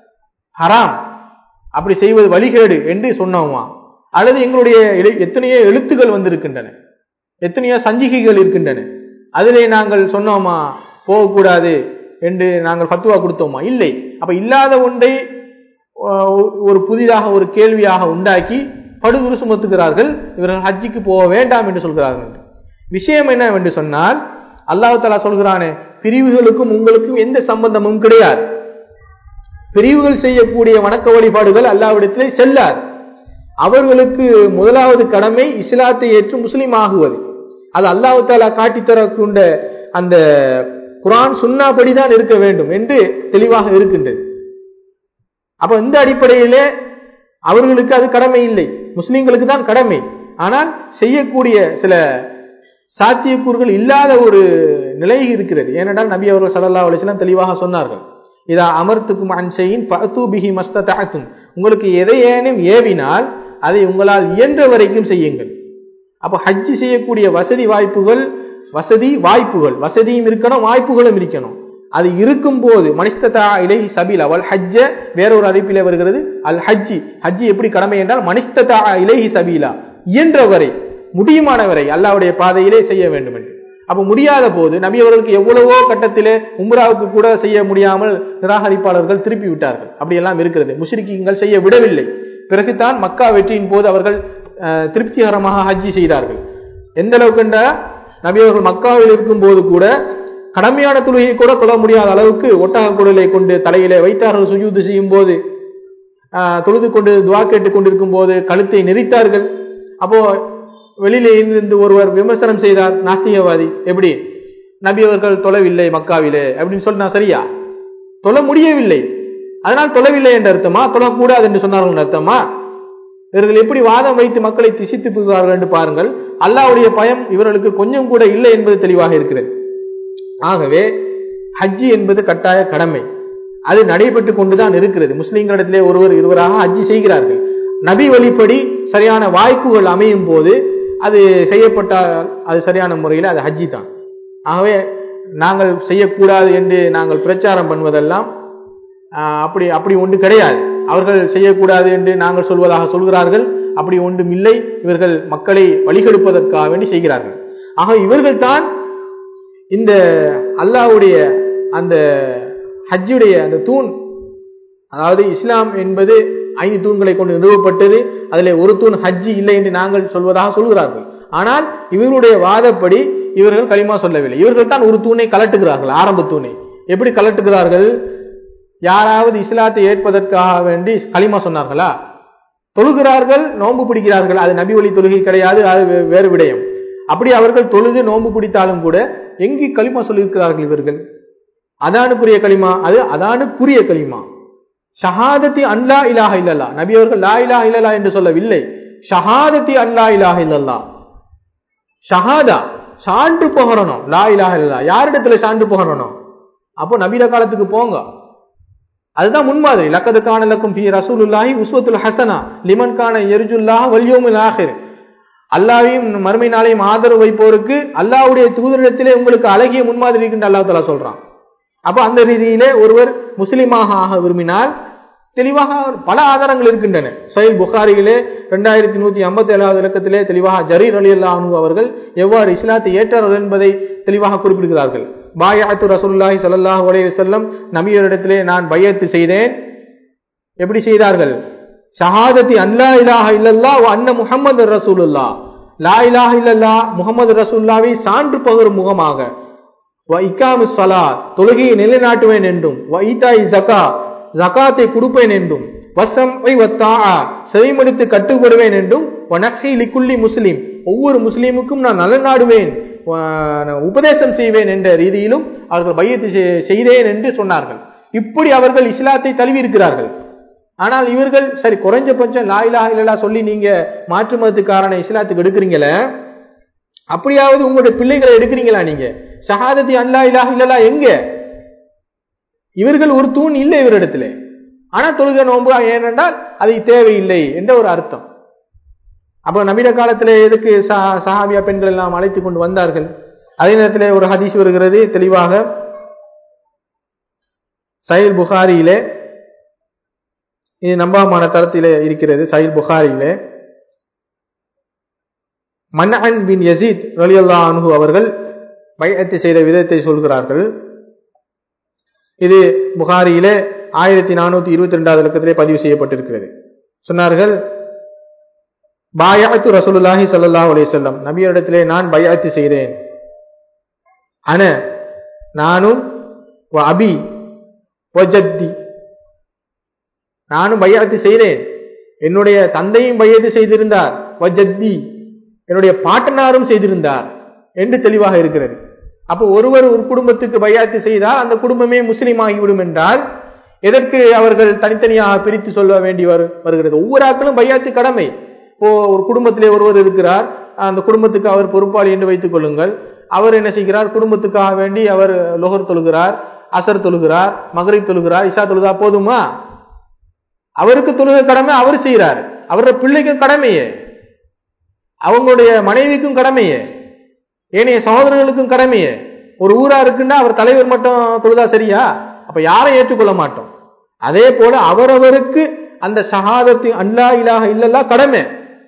ஹராம் அப்படி செய்வது வழிகேடு என்று சொன்னோமா அல்லது எங்களுடைய எழு- எத்தனையோ எழுத்துகள் வந்திருக்கின்றன எத்தனையோ சஞ்சிகைகள் இருக்கின்றன அதிலே நாங்கள் சொன்னோமா போகக்கூடாது என்று நாங்கள் ஃபத்துவா கொடுத்தோமா இல்லை அப்ப இல்லாத ஒன்றை அஹ், ஒரு புதிதாக ஒரு கேள்வியாக உண்டாக்கி படுகுறு சுமத்துகிறார்கள் இவர்கள் ஹஜ்ஜிக்கு போக வேண்டாம் என்று சொல்கிறார்கள் விஷயம் என்னவென்று சொன்னால் அல்லாஹ் தஆலா சொல்கிறானே பிரிவுகளுக்கும் உங்களுக்கும் எந்த சம்பந்தமும் கிடையாது பிரிவுகள் செய்யக்கூடிய வணக்க வழிபாடுகள் அல்லாவிடத்திலே செல்லாது அவர்களுக்கு முதலாவது கடமை இஸ்லாத்தை ஏற்று முஸ்லீம் ஆகுவது அது அல்லாஹ் தாலா காட்டித்தரக்கூடிய அந்த குரான் சுன்னாபடிதான் இருக்க வேண்டும் என்று தெளிவாக இருக்கின்றது அப்ப இந்த அடிப்படையிலே அவர்களுக்கு அது கடமை இல்லை முஸ்லிம்களுக்கு தான் கடமை ஆனால் செய்யக்கூடிய சில சாத்தியக்கூறுகள் இல்லாத ஒரு நிலை இருக்கிறது ஏனென்றால் நபி அவர்கள் ஸல்லல்லாஹு அலைஹி வஸல்லம் தெளிவாக சொன்னார்கள் இதா அமர்த்துக்கும் அன்சையின் பஅத்து பிஹி மஸ்ததஅத்தும் உங்களுக்கு எதையேனும் ஏவினால் அதை உங்களால் இயன்ற வரைக்கும் செய்யுங்கள் அப்ப ஹஜ் செய்யக்கூடிய வசதி வாய்ப்புகள் வசதி வாய்ப்புகள் வசதியும் இருக்கணும் வாய்ப்புகளும் இருக்கணும் அது இருக்கும் போது மனிஸ்ததா இலை சபீல் அவள் ஹஜ்ஜ வேறொரு அறிப்பிலே வருகிறது அல் ஹஜ்ஜி ஹஜ்ஜி எப்படி கடமை என்றால் மனிஸ்ததா இலைஹி சபீலா இயன்றவரை முடியுமானவரை அல்லாவுடைய பாதையிலே செய்ய வேண்டும் என்று அப்ப முடியாத போது நபி அவர்களுக்கு எவ்வளவோ கட்டத்திலே உம்ராவுக்கு கூட செய்ய முடியாமல் நிராகரிப்பாளர்கள் திருப்பி விட்டார்கள் அப்படியெல்லாம் இருக்கிறது முஷ்ரிக்கீங்கள் செய்ய விடவில்லை பிறகுதான் மக்கா வெற்றியின் போது அவர்கள் அஹ், திருப்திகரமாக ஹஜ்ஜி செய்தார்கள் எந்த அளவுக்கு என்றால் நபி அவர்கள் மக்காவில் இருக்கும் போது கூட கடமையான தொழுகையை கூட தொழ முடியாத அளவுக்கு ஒட்டக குடலை கொண்டு தலையிலே வைத்தார்கள் சுஜூது செய்யும் போது ஆஹ், தொழுது கொண்டு துவா கேட்டுக் கொண்டிருக்கும் போது கழுத்தை நெரித்தார்கள் அப்போ வெளியிலே இருந்து ஒருவர் விமர்சனம் செய்தார் நாஸ்திகவாதி எப்படி நபி அவர்கள் தொழவில்லை மக்காவிலே அப்படின்னு சொன்னா சரியா தொழ முடியவில்லை அதனால் தொழவில்லை என்ற அர்த்தமா தொழக்கூடாது என்று சொன்னார்கள் என்ற அர்த்தமா இவர்கள் எப்படி வாதம் வைத்து மக்களை திசித்து போகிறார்கள் என்று பாருங்கள் அல்லாஹ்வுடைய பயம் இவர்களுக்கு கொஞ்சம் கூட இல்லை என்பது தெளிவாக இருக்கிறது ஆகவே ஹஜ்ஜி என்பது கட்டாய கடமை அது நடைபெற்று கொண்டுதான் இருக்கிறது முஸ்லிம்களிடத்திலே ஒருவர் இருவராக ஹஜ்ஜி செய்கிறார்கள் நபி வழிப்படி சரியான வாய்ப்புகள் அமையும் போது அது செய்யப்பட்டால் அது சரியான முறையில் அது ஹஜ்ஜி தான் ஆகவே நாங்கள் செய்யக்கூடாது என்று நாங்கள் பிரச்சாரம் பண்ணுவதெல்லாம் ஆஹ், அப்படி அப்படி ஒன்று கிடையாது அவர்கள் செய்யக்கூடாது என்று நாங்கள் சொல்வதாக சொல்கிறார்கள் அப்படி ஒன்றும் இல்லை இவர்கள் மக்களை வழிகெடுப்பதற்காக வேண்டி செய்கிறார்கள் ஆக இவர்கள் தான் இந்த அல்லாஹ்வுடைய அந்த ஹஜ்ஜுடைய அந்த தூண் அதாவது இஸ்லாம் என்பது ஐந்து தூண்களை கொண்டு நிறுவப்பட்டது அதிலே ஒரு தூண் ஹஜ்ஜி இல்லை என்று நாங்கள் சொல்வதாக சொல்கிறார்கள் ஆனால் இவர்களுடைய வாதப்படி இவர்கள் களிமா சொல்லவில்லை இவர்கள் தான் ஒரு தூணை கலட்டுகிறார்கள் ஆரம்ப தூணை எப்படி கலட்டுகிறார்கள் யாராவது இஸ்லாத்தை ஏற்பதற்காக வேண்டி களிமா சொன்னார்களா தொழுகிறார்கள் நோன்பு பிடிக்கிறார்கள் அது நபி வழி தொழுகை கிடையாது அது வே- வேறு விடயம் அப்படி அவர்கள் தொழுது நோன்பு பிடித்தாலும் கூட எங்கே களிமா சொல்லியிருக்கிறார்கள் இவர்கள் அதானுக்குரிய களிமா அது அதானுக்குரிய களிமா ஷஹாதத்தி அன்லா இலாஹ இல்லல்லா நபி அவர்கள் லா இலாஹ இல்லல்லா என்று சொல்லவில்லை ஷஹாதத்தி அன்லா இலாஹ இல்லல்லா ஷஹாதா சான்று புகழணும் லா இலாஹ இல்லல்லா யாரிடத்துல சான்று புகழணும் அப்போ நபீர காலத்துக்கு போங்க அதுதான் முன்மாதிரி லக்கது காணலக்கும் ஃபி ரசூலுல்லாஹி உஸ்வத்துல் ஹசனா லிமன் கான எரிஜுல்லாஹ் வல்யோமில் ஆஹிர் அல்லாவையும் மறுமை நாளையும் ஆதரவு வைப்போருக்கு அல்லாஹ்வுடைய தூதரிடத்திலே உங்களுக்கு அழகிய முன்மாதிரி இருக்கின்ற அல்லாஹ் தஆலா சொல்றான் அப்ப அந்த ரீதியிலே ஒருவர் முஸ்லிமாக ஆக விரும்பினால் தெளிவாக பல ஆதாரங்கள் இருக்கின்றன சயில் புகாரியிலே இரண்டாயிரத்தி நூத்தி ஐம்பத்தி ஏழாவது இலக்கத்திலே தெளிவாக ஜரீர் அலி அல்லாஹு அவர்கள் எவ்வாறு இஸ்லாத்தை ஏற்றார்கள் என்பதை தெளிவாக குறிப்பிடுகிறார்கள் பாயாத்து ரசூலுல்லாஹி ஸல்லல்லாஹு அலைஹி வஸல்லம் நபியரிடத்திலே நான் பையத்து செய்தேன் எப்படி செய்தார்கள் ஷஹாதத்தி அல்லா இலாஹ இல்லல்லா வ அன்ன முஹம்மது ரசூலுல்லா லா இலாஹ இல்லல்லா முஹம்மது ரசூலுல்லாவை சான்று பகரும் முகமாக வ இக்காமு ஸலா தொழுகையை நிலைநாட்டுவேன் என்றும் வ ஈதாய் ஜகா ஜகாத்தை கொடுப்பேன் என்றும் வசம் செவிமடித்து கட்டுப்படுவேன் என்றும் வ நஸ்ஹி லிக்குல்லி முஸ்லிம் ஒவ்வொரு முஸ்லீமுக்கும் நான் நலன் நாடுவேன் வ- நான் உபதேசம் செய்வேன் என்ற ரீதியிலும் அவர்கள் பையத்து செ- செய்தேன் என்று சொன்னார்கள் இப்படி அவர்கள் இஸ்லாத்தை தழுவி இருக்கிறார்கள் ஆனால் இவர்கள் சரி குறைஞ்சபட்சம் லா இலாஹ இல்லல்லா சொல்லி நீங்க மாற்று மதத்துக்காரனை இஸ்லாத்துக்கு எடுக்கிறீங்களே அப்படியாவது உங்களுடைய பிள்ளைகளை எடுக்கிறீங்களா நீங்க ஷஹாதத்தி அல்லா இலாஹ இல்லல்லா எங்க இவர்கள் ஒரு தூண் இல்லை இவரிடத்திலே ஆனா தொழுகை நோன்பு ஏனென்றால் அது தேவையில்லை என்ற ஒரு அர்த்தம் அப்ப நவீன காலத்திலே எதுக்கு சஹா- சஹாபியா பெண்கள் எல்லாம் அழைத்து கொண்டு வந்தார்கள் அதே நேரத்திலே ஒரு ஹதீஸ் வருகிறது தெளிவாக சயில் புகாரியிலே இது நம்பகமான தரத்திலே இருக்கிறது சயில் புகாரியிலே மன்னன் பின் யசீத் ரலியல்லா அனுகு அவர்கள் பையத்தை செய்த விதத்தை சொல்கிறார்கள் இது புகாரியிலே ஆயிரத்தி நானூத்தி இருபத்தி ரெண்டாவது இலக்கத்திலே பதிவு செய்யப்பட்டிருக்கிறது சொன்னார்கள் பாயாத்து ரசூலுல்லாஹி ஸல்லல்லாஹு அலைஹி வஸல்லம் நபியரிடத்திலே நான் பையாத்து செய்தேன் அன நானும் வ அபி வ ஜத்தி நானும் பையாத்து செய்தேன் என்னுடைய தந்தையும் பையத்து செய்திருந்தார் வ ஜத்தி என்னுடைய பாட்டனாரும் செய்திருந்தார் என்று தெளிவாக இருக்கிறது அப்போ ஒருவர் ஒரு குடும்பத்துக்கு பையாத்து செய்தால் அந்த குடும்பமே முஸ்லீம் ஆகிவிடும் என்றால் எதற்கு அவர்கள் தனித்தனியாக பிரித்து சொல்ல வேண்டி வரு வருகிறது ஒவ்வொரு ஆட்களும் பையாத்து கடமை இப்போ ஒரு குடும்பத்திலே ஒருவர் இருக்கிறார் அந்த குடும்பத்துக்கு அவர் பொறுப்பாளி என்று வைத்துக் கொள்ளுங்கள் அவர் என்ன செய்கிறார் குடும்பத்துக்காக வேண்டி அவர் லோகர் தொழுகிறார் அசர் தொழுகிறார் மகரிப் தொழுகிறார் இஷா தொழுதா போதுமா அவருக்கு தொழுகை கடமை அவர் செய்கிறார் அவருடைய பிள்ளைக்கும் கடமையே அவங்களுடைய மனைவிக்கும் கடமையே ஏனைய சகோதரர்களுக்கும் கடமையே ஒரு ஊரா இருக்குன்னா அவர் தலைவர் மட்டும் தொழுதா சரியா அப்ப யாரை ஏற்றுக்கொள்ள மாட்டோம் அதே போல அவரவருக்கு அந்த ஷஹாதத்து அல்லா இலாஹ இல்லல்லா கடமை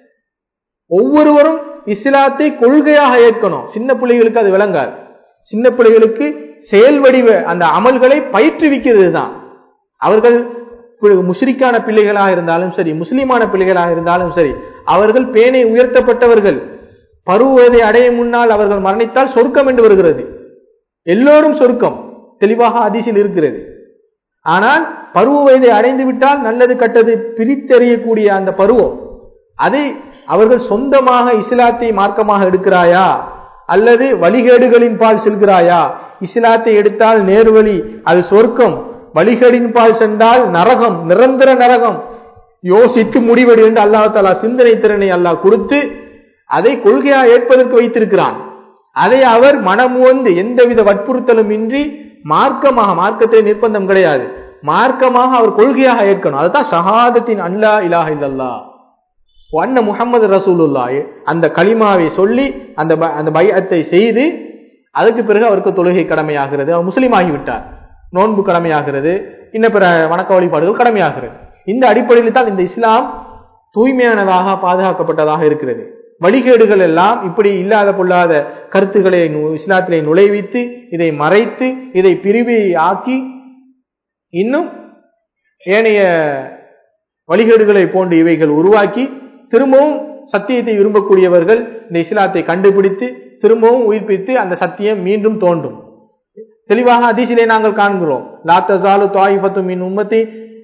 ஒவ்வொருவரும் இஸ்லாத்தை கொள்கையாக ஏற்கணும் சின்ன பிள்ளைகளுக்கு அது விளங்காது சின்ன பிள்ளைகளுக்கு செயல் வடிவ அந்த அமல்களை பயிற்றுவிக்கிறது தான் அவர்கள் பி- முஷ்ரிக்கான பிள்ளைகளாக இருந்தாலும் சரி முஸ்லிமான பிள்ளைகளாக இருந்தாலும் சரி அவர்கள் பேணை உயர்த்தப்பட்டவர்கள் பருவதை அடையும் முன்னால் அவர்கள் மரணித்தால் சொர்க்கம் என்று வருகிறது எல்லோரும் சொர்க்கம் தெளிவாக அதிசில் இருக்கிறது ஆனால் பருவ வயதை அடைந்து விட்டால் நல்லது கட்டது பிரித்தறியக்கூடிய அந்த பருவம் அதை அவர்கள் சொந்தமாக இஸ்லாத்தை மார்க்கமாக எடுக்கிறாயா அல்லது வழிகேடுகளின் பால் செல்கிறாயா இஸ்லாத்தை எடுத்தால் நேர்வழி அது சொர்க்கம் வழிகேடின் பால் சென்றால் நரகம் நிரந்தர நரகம் யோசித்து முடிவெடு என்று அல்லாஹ் தாலா சிந்தனை திறனை அல்லாஹ் கொடுத்து அதை கொள்கையா ஏற்பதற்கு வைத்திருக்கிறான் அதை அவர் மனமுவந்து எந்தவித வற்புறுத்தலும் இன்றி மார்க்கமாக மார்க்கத்தை நிர்பந்தம் கிடையாது மார்க்கமாக அவர் கொள்கையாக ஏற்கணும் அதுதான் ஷஹாதத்தின் அல்லா இலாஹ இல்லல்லா அண்ண முகமது ரசூலுல்லா அந்த களிமாவை சொல்லி அந்த ப- அந்த பையத்தை செய்து அதுக்கு பிறகு அவருக்கு தொழுகை கடமையாகிறது அவர் முஸ்லீம் ஆகிவிட்டார் நோன்பு கடமையாகிறது இன்ன பிற வணக்க வழிபாடுகள் கடமையாகிறது இந்த அடிப்படையில் தான் இந்த இஸ்லாம் தூய்மையானதாக பாதுகாக்கப்பட்டதாக இருக்கிறது வழிகேடுகள் எல்லாம் இப்படி இல்லாத பொல்லாத கருத்துக்களை நு- இஸ்லாத்திலே நுழைவித்து இதை மறைத்து இதை பிரிவி ஆக்கி இன்னும் ஏனைய வழிகேடுகளை போன்று இவைகள் உருவாக்கி திரும்பவும் சத்தியத்தை விரும்பக்கூடியவர்கள் இந்த இஸ்லாத்தை கண்டுபிடித்து திரும்பவும் உயிர்ப்பித்து அந்த சத்தியம் மீண்டும் தோன்றும் தெளிவாக அதிசிலே நாங்கள் காண்கிறோம் லா தஸாலு தாயிஃபத்து மின் உம்மத்தி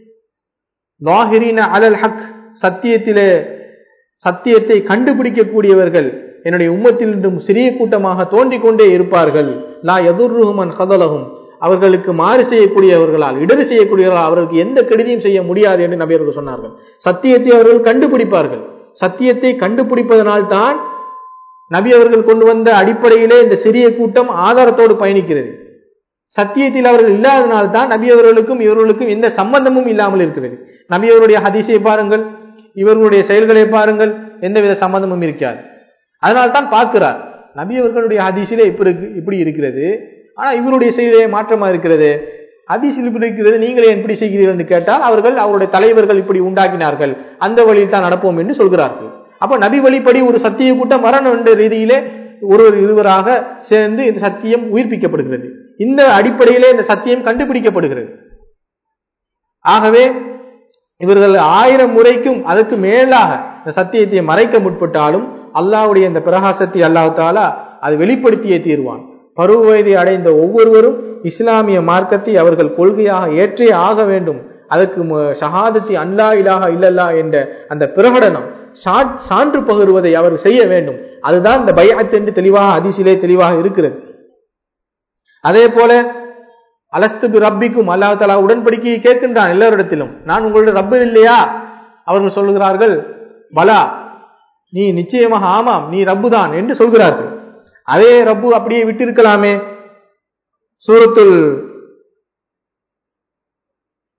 லாஹிரீன அலல் ஹக் சத்தியத்திலே சத்தியத்தை கண்டுபிடிக்கக்கூடியவர்கள் என்னுடைய உம்மத்தில் இன்றும் சிறிய கூட்டமாக தோன்றிக் கொண்டே இருப்பார்கள் லா எதுர்ருஹுமன் கதலகும் அவர்களுக்கு மாறு செய்யக்கூடியவர்களால் இடறு செய்யக்கூடியவர்களால் அவர்களுக்கு எந்த கெடுதியும் செய்ய முடியாது என்று நபி அவர்கள் சொன்னார்கள் சத்தியத்தை அவர்கள் கண்டுபிடிப்பார்கள் சத்தியத்தை கண்டுபிடிப்பதனால் தான் நபி அவர்கள் கொண்டு வந்த அடிப்படையிலே இந்த சிறிய கூட்டம் ஆதாரத்தோடு பயணிக்கிறது சத்தியத்தில் அவர்கள் இல்லாதனால் தான் நபி அவர்களுக்கும் இவர்களுக்கும் எந்த சம்பந்தமும் இல்லாமல் இருக்கிறது நபி அவருடைய ஹதீஸை பாருங்கள் இவர்களுடைய செயல்களை பாருங்கள் எந்தவித சம்பந்தமும் இருக்காது அதனால் தான் பார்க்கிறார் நபி அவர்களுடைய ஹதீஸிலே இப்படி இருக்கு- இப்படி இருக்கிறது ஆனா இவருடைய செயலே மாற்றமா இருக்கிறது ஹதீஸில் இப்படி இருக்கிறது நீங்களே எப்படி செய்கிறீர்கள் என்று கேட்டால் அவர்கள் அவருடைய தலைவர்கள் இப்படி உண்டாக்கினார்கள் அந்த வழியில் தான் நடப்போம் என்று சொல்கிறார்கள் அப்ப நபி வழிப்படி ஒரு சத்திய கூட்டம் வரணும் என்ற ரீதியிலே ஒருவர் இருவராக சேர்ந்து இந்த சத்தியம் உயிர்ப்பிக்கப்படுகிறது இந்த அடிப்படையிலே இந்த சத்தியம் கண்டுபிடிக்கப்படுகிறது ஆகவே இவர்கள் ஆயிரம் முறைக்கும் அதற்கு மேலாக இந்த சத்தியத்தை மறைக்க முற்பட்டாலும் அல்லாஹ்வுடைய இந்த பிரகாசத்தை அல்லாஹ் தாலா அது வெளிப்படுத்தியே தீர்வான் பருவ வயதை அடைந்த ஒவ்வொருவரும் இஸ்லாமிய மார்க்கத்தை அவர்கள் கொள்கையாக ஏற்றே ஆக வேண்டும் அதற்கு மு- ஷஹாதத்தி அல்லா இலாஹா இல்லல்லா என்ற அந்த பிரகடனம் சா- சான்று பகிர்வதை அவர் செய்ய வேண்டும் அதுதான் இந்த பைஅத் என்று தெளிவாக அதிசிலே தெளிவாக இருக்கிறது அதே போல அலஸ்து பி ரப்பிக்கும் அல்லாஹ் தலா உடன்படிக்கையை கேட்கின்றான் எல்லாரிடத்திலும் நான் உங்களுடைய ரப்பு இல்லையா அவர்கள் சொல்கிறார்கள் பலா நீ நிச்சயமாக ஆமாம் நீ ரப்பு தான் என்று சொல்கிறார்கள் அதே ரப்பு அப்படியே விட்டிருக்கலாமே சூரத்துல்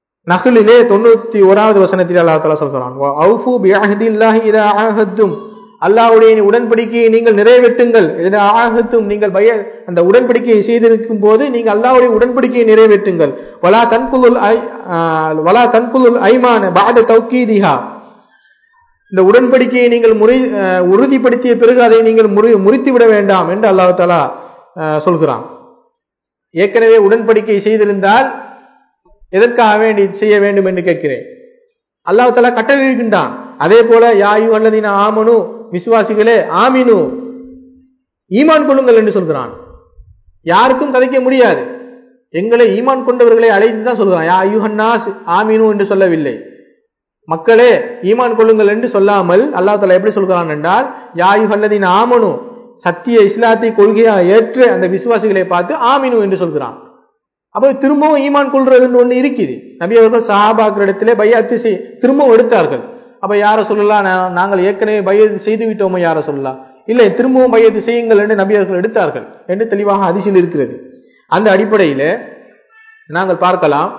நகலிலே தொண்ணூத்தி ஓராவது வசனத்தில் அல்லாஹ் தலா சொல்கிறான் "வ அவ்ஃபு பிஅஹ்தில்லாஹி இதா ஆஹத்தும் அல்லாஹ்வுடைய உடன்படிக்கையை நீங்கள் நிறைவேற்றுங்கள் ஆகத்தும் நீங்கள் பய அந்த உடன்படிக்கையை செய்திருக்கும் போது நீங்கள் அல்லாஹ்வுடைய உடன்படிக்கையை நிறைவேற்றுங்கள் வலா தன்குலுல் ஐ- ஆ, வலா தன்குலுல் ஐமான பாத தௌக்கீதிஹா இந்த உடன்படிக்கையை நீங்கள் முறை அஹ், உறுதிப்படுத்திய பிறகு அதை நீங்கள் முறி முறித்து விட வேண்டாம் என்று அல்லாஹ் தாலா அஹ், சொல்கிறான் ஏற்கனவே உடன்படிக்கை செய்திருந்தால் எதற்காக வேண்டி செய்ய வேண்டும் என்று கேட்கிறேன் அல்லாஹ் தாலா கட்டளையிடுகின்றான் அதே போல யாயு அல்லதின ஆமனு விசுவாசிகளே ஆமினு ஈமான் கொள்ளுங்கள் என்று சொல்கிறான் யாருக்கும் கதைக்க முடியாது எங்களை ஈமான் கொண்டவர்களை அழைத்து தான் சொல்கிறான் யா ஐயுஹன்னாஸ் ஆமினு என்று சொல்லவில்லை மக்களே ஈமான் கொள்ளுங்கள் என்று சொல்லாமல் அல்லாஹ் தஆலா எப்படி சொல்கிறான் என்றால் யாயுஹல்லதீன் ஆமனு சத்திய இஸ்லாத்தை கொள்கையா ஏற்ற அந்த விசுவாசிகளை பார்த்து ஆமினு என்று சொல்கிறான் அப்ப திரும்பவும் ஈமான் கொள்றது என்று ஒண்ணு இருக்குது நபி அவர்கள் சஹாபாக்களிடத்திலே பையாத்து செய் திரும்பவும் எடுத்தார்கள் அப்ப யார சொல்லலாம் நா- நாங்கள் ஏற்கனவே பையத்து செய்து விட்டோமோ யார சொல்லலாம் இல்லை திரும்பவும் பையத்து செய்யுங்கள் என்று நபி அவர்கள் எடுத்தார்கள் என்று தெளிவாக அதிசயில் இருக்கிறது அந்த அடிப்படையில நாங்கள் பார்க்கலாம்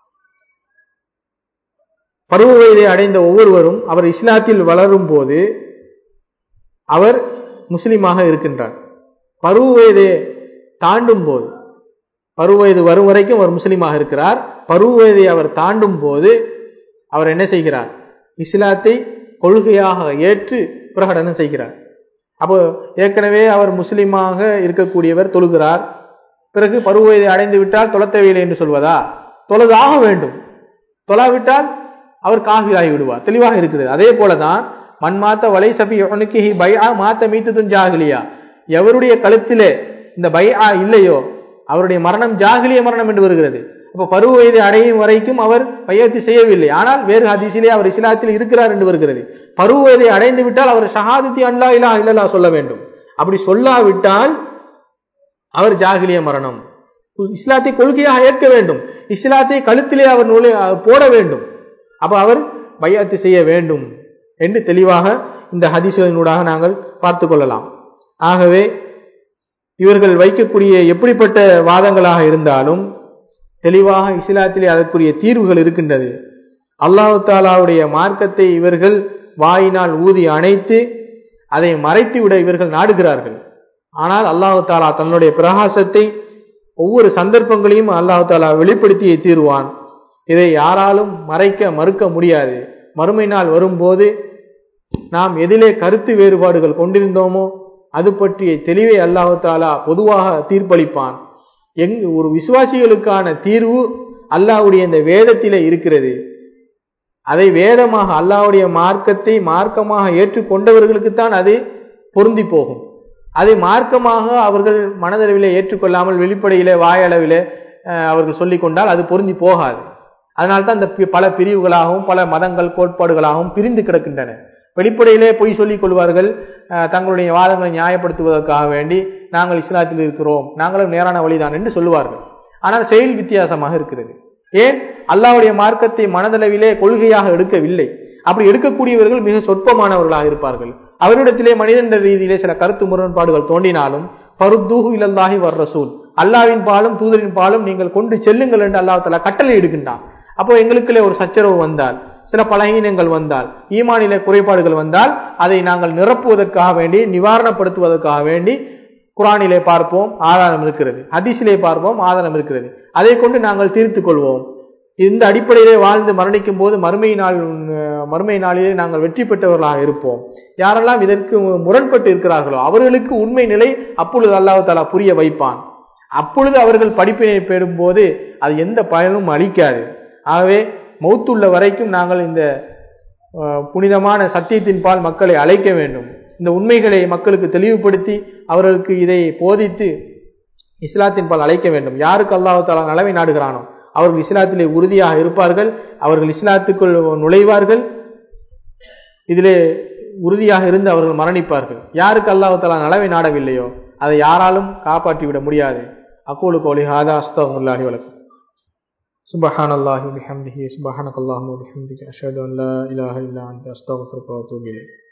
பருவ வயதை அடைந்த ஒவ்வொருவரும் அவர் இஸ்லாத்தில் வளரும் போது அவர் முஸ்லிமாக இருக்கின்றார் பருவ வயதை தாண்டும் போது பருவ வயது வரும் வரைக்கும் அவர் முஸ்லிமாக இருக்கிறார் பருவ வயதை அவர் தாண்டும் போது அவர் என்ன செய்கிறார் இஸ்லாத்தை கொள்கையாக ஏற்று பிரகடனம் செய்கிறார் அப்போ ஏற்கனவே அவர் முஸ்லிமாக இருக்கக்கூடியவர் தொழுகிறார் பிறகு பருவ வயதை அடைந்து விட்டால் தொழ தேவையில்லை என்று சொல்வதா தொழுதாக வேண்டும் தொழாவிட்டால் அவர் காஃபிராகி விடுவார் தெளிவாக இருக்கிறது அதே போலதான் மண்மாத்த வலை சபி யொனுக்கி பைஆ மாத்த மீத்ததுன் ஜாகிலியா எவருடைய கழுத்திலே இந்த பைஆ இல்லையோ அவருடைய மரணம் ஜாகிலிய மரணம் என்று வருகிறது அப்ப பருவ வயது அடையும் வரைக்கும் அவர் பையத்து செய்யவில்லை ஆனால் வேறு ஹதீஸிலே அவர் இஸ்லாத்தில் இருக்கிறார் என்று வருகிறது பருவ வயதை அடைந்து விட்டால் அவர் ஷஹாதத்தி அல்லா இலா இல்லல்லா சொல்ல வேண்டும் அப்படி சொல்லாவிட்டால் அவர் ஜாகிலிய மரணம் இஸ்லாத்தை கொள்கையாக ஏற்க வேண்டும் இஸ்லாத்தை கழுத்திலே அவர் நுழை போட வேண்டும் அப்ப அவர் பையாத்து செய்ய வேண்டும் என்று தெளிவாக இந்த ஹதீஸ்களினூடாக நாங்கள் பார்த்து கொள்ளலாம் ஆகவே இவர்கள் வைக்கக்கூடிய எப்படிப்பட்ட வாதங்களாக இருந்தாலும் தெளிவாக இஸ்லாத்திலே அதற்குரிய தீர்வுகள் இருக்கின்றது அல்லாஹு தாலாவுடைய மார்க்கத்தை இவர்கள் வாயினால் ஊதி அணைத்து அதை மறைத்து விட இவர்கள் நாடுகிறார்கள் ஆனால் அல்லாஹு தாலா தன்னுடைய பிரகாசத்தை ஒவ்வொரு சந்தர்ப்பங்களையும் அல்லாஹு தாலா வெளிப்படுத்தியே தீர்வான் இதை யாராலும் மறைக்க மறுக்க முடியாது மறுமை நாள் வரும்போது நாம் எதிலே கருத்து வேறுபாடுகள் கொண்டிருந்தோமோ அது பற்றிய தெளிவை அல்லாஹு தாலா பொதுவாக தீர்ப்பளிப்பான் எங் ஒரு விசுவாசிகளுக்கான தீர்வு அல்லாஹ்வுடைய இந்த வேதத்திலே இருக்கிறது அதை வேதமாக அல்லாஹ்வுடைய மார்க்கத்தை மார்க்கமாக ஏற்றுக்கொண்டவர்களுக்குத்தான் அது பொருந்தி போகும் அதை மார்க்கமாக அவர்கள் மனதளவிலே ஏற்றுக்கொள்ளாமல் வெளிப்படையிலே வாயளவிலே அஹ், அவர்கள் சொல்லிக் கொண்டால் அது பொருந்தி போகாது அதனால்தான் இந்த பி- பல பிரிவுகளாகவும் பல மதங்கள் கோட்பாடுகளாகவும் பிரிந்து கிடக்கின்றன வெளிப்படையிலே பொய் சொல்லிக் கொள்வார்கள் அஹ், தங்களுடைய வாதங்களை நியாயப்படுத்துவதற்காக வேண்டி நாங்கள் இஸ்லாத்தில் இருக்கிறோம் நாங்களும் நேரான வழிதான் என்று சொல்லுவார்கள் ஆனால் செயல் வித்தியாசமாக இருக்கிறது ஏன் அல்லாஹ்வுடைய மார்க்கத்தை மனதளவிலே கொள்கையாக எடுக்கவில்லை அப்படி எடுக்கக்கூடியவர்கள் மிக சொற்பமானவர்களாக இருப்பார்கள் அவரிடத்திலே மனிதன் ரீதியிலே சில கருத்து முரண்பாடுகள் தோன்றினாலும் பருத்தூஹு இலல்லாஹி வர் ரசூல் அல்லாவின் பாலும் தூதரின் பாலும் நீங்கள் கொண்டு செல்லுங்கள் என்று அல்லாஹ் தலா கட்டளை இடுகின்றான் அப்போ எங்களுக்குள்ளே ஒரு சச்சரவு வந்தால் சில பலகீனங்கள் வந்தால் ஈமானிலே குறைபாடுகள் வந்தால் அதை நாங்கள் நிரப்புவதற்காக வேண்டி நிவாரணப்படுத்துவதற்காக வேண்டி குரானிலே பார்ப்போம் ஆதாரம் இருக்கிறது ஹதீஸிலே பார்ப்போம் ஆதாரம் இருக்கிறது அதை கொண்டு நாங்கள் தீர்த்துக் கொள்வோம் இந்த அடிப்படையிலே வாழ்ந்து மரணிக்கும் போது மறுமை நாள் அஹ், மறுமை நாளிலே நாங்கள் வெற்றி பெற்றவர்களாக இருப்போம் யாரெல்லாம் இதற்கு முரண்பட்டு இருக்கிறார்களோ அவர்களுக்கு உண்மை நிலை அப்பொழுது அல்லாஹ் தாலா புரிய வைப்பான் அப்பொழுது அவர்கள் படிப்பினை பெறும்போது அது எந்த பயனும் அளிக்காது ஆகவே மௌத்துள்ள வரைக்கும் நாங்கள் இந்த அஹ், புனிதமான சத்தியத்தின் பால் மக்களை அழைக்க வேண்டும் இந்த உண்மைகளை மக்களுக்கு தெளிவுபடுத்தி அவர்களுக்கு இதை போதித்து இஸ்லாத்தின் பால் அழைக்க வேண்டும் யாருக்கு அல்லாஹ் தாலா நலவை நாடுகிறானோ அவர்கள் இஸ்லாத்திலே உறுதியாக இருப்பார்கள் அவர்கள் இஸ்லாத்துக்குள் நுழைவார்கள் இதிலே உறுதியாக இருந்து அவர்கள் மரணிப்பார்கள் யாருக்கு அல்லாஹ் தாலா நலவை நாடவில்லையோ அதை யாராலும் காப்பாற்றி விட முடியாது அக்கூலு கோலி ஹாதா அஸ்தகுல்லாஹி வலக்கும் سبحان الله وبحمده سبحانك اللهم وبحمدك أشهد أن لا إله إلا أنت أستغفرك وأتوب إليك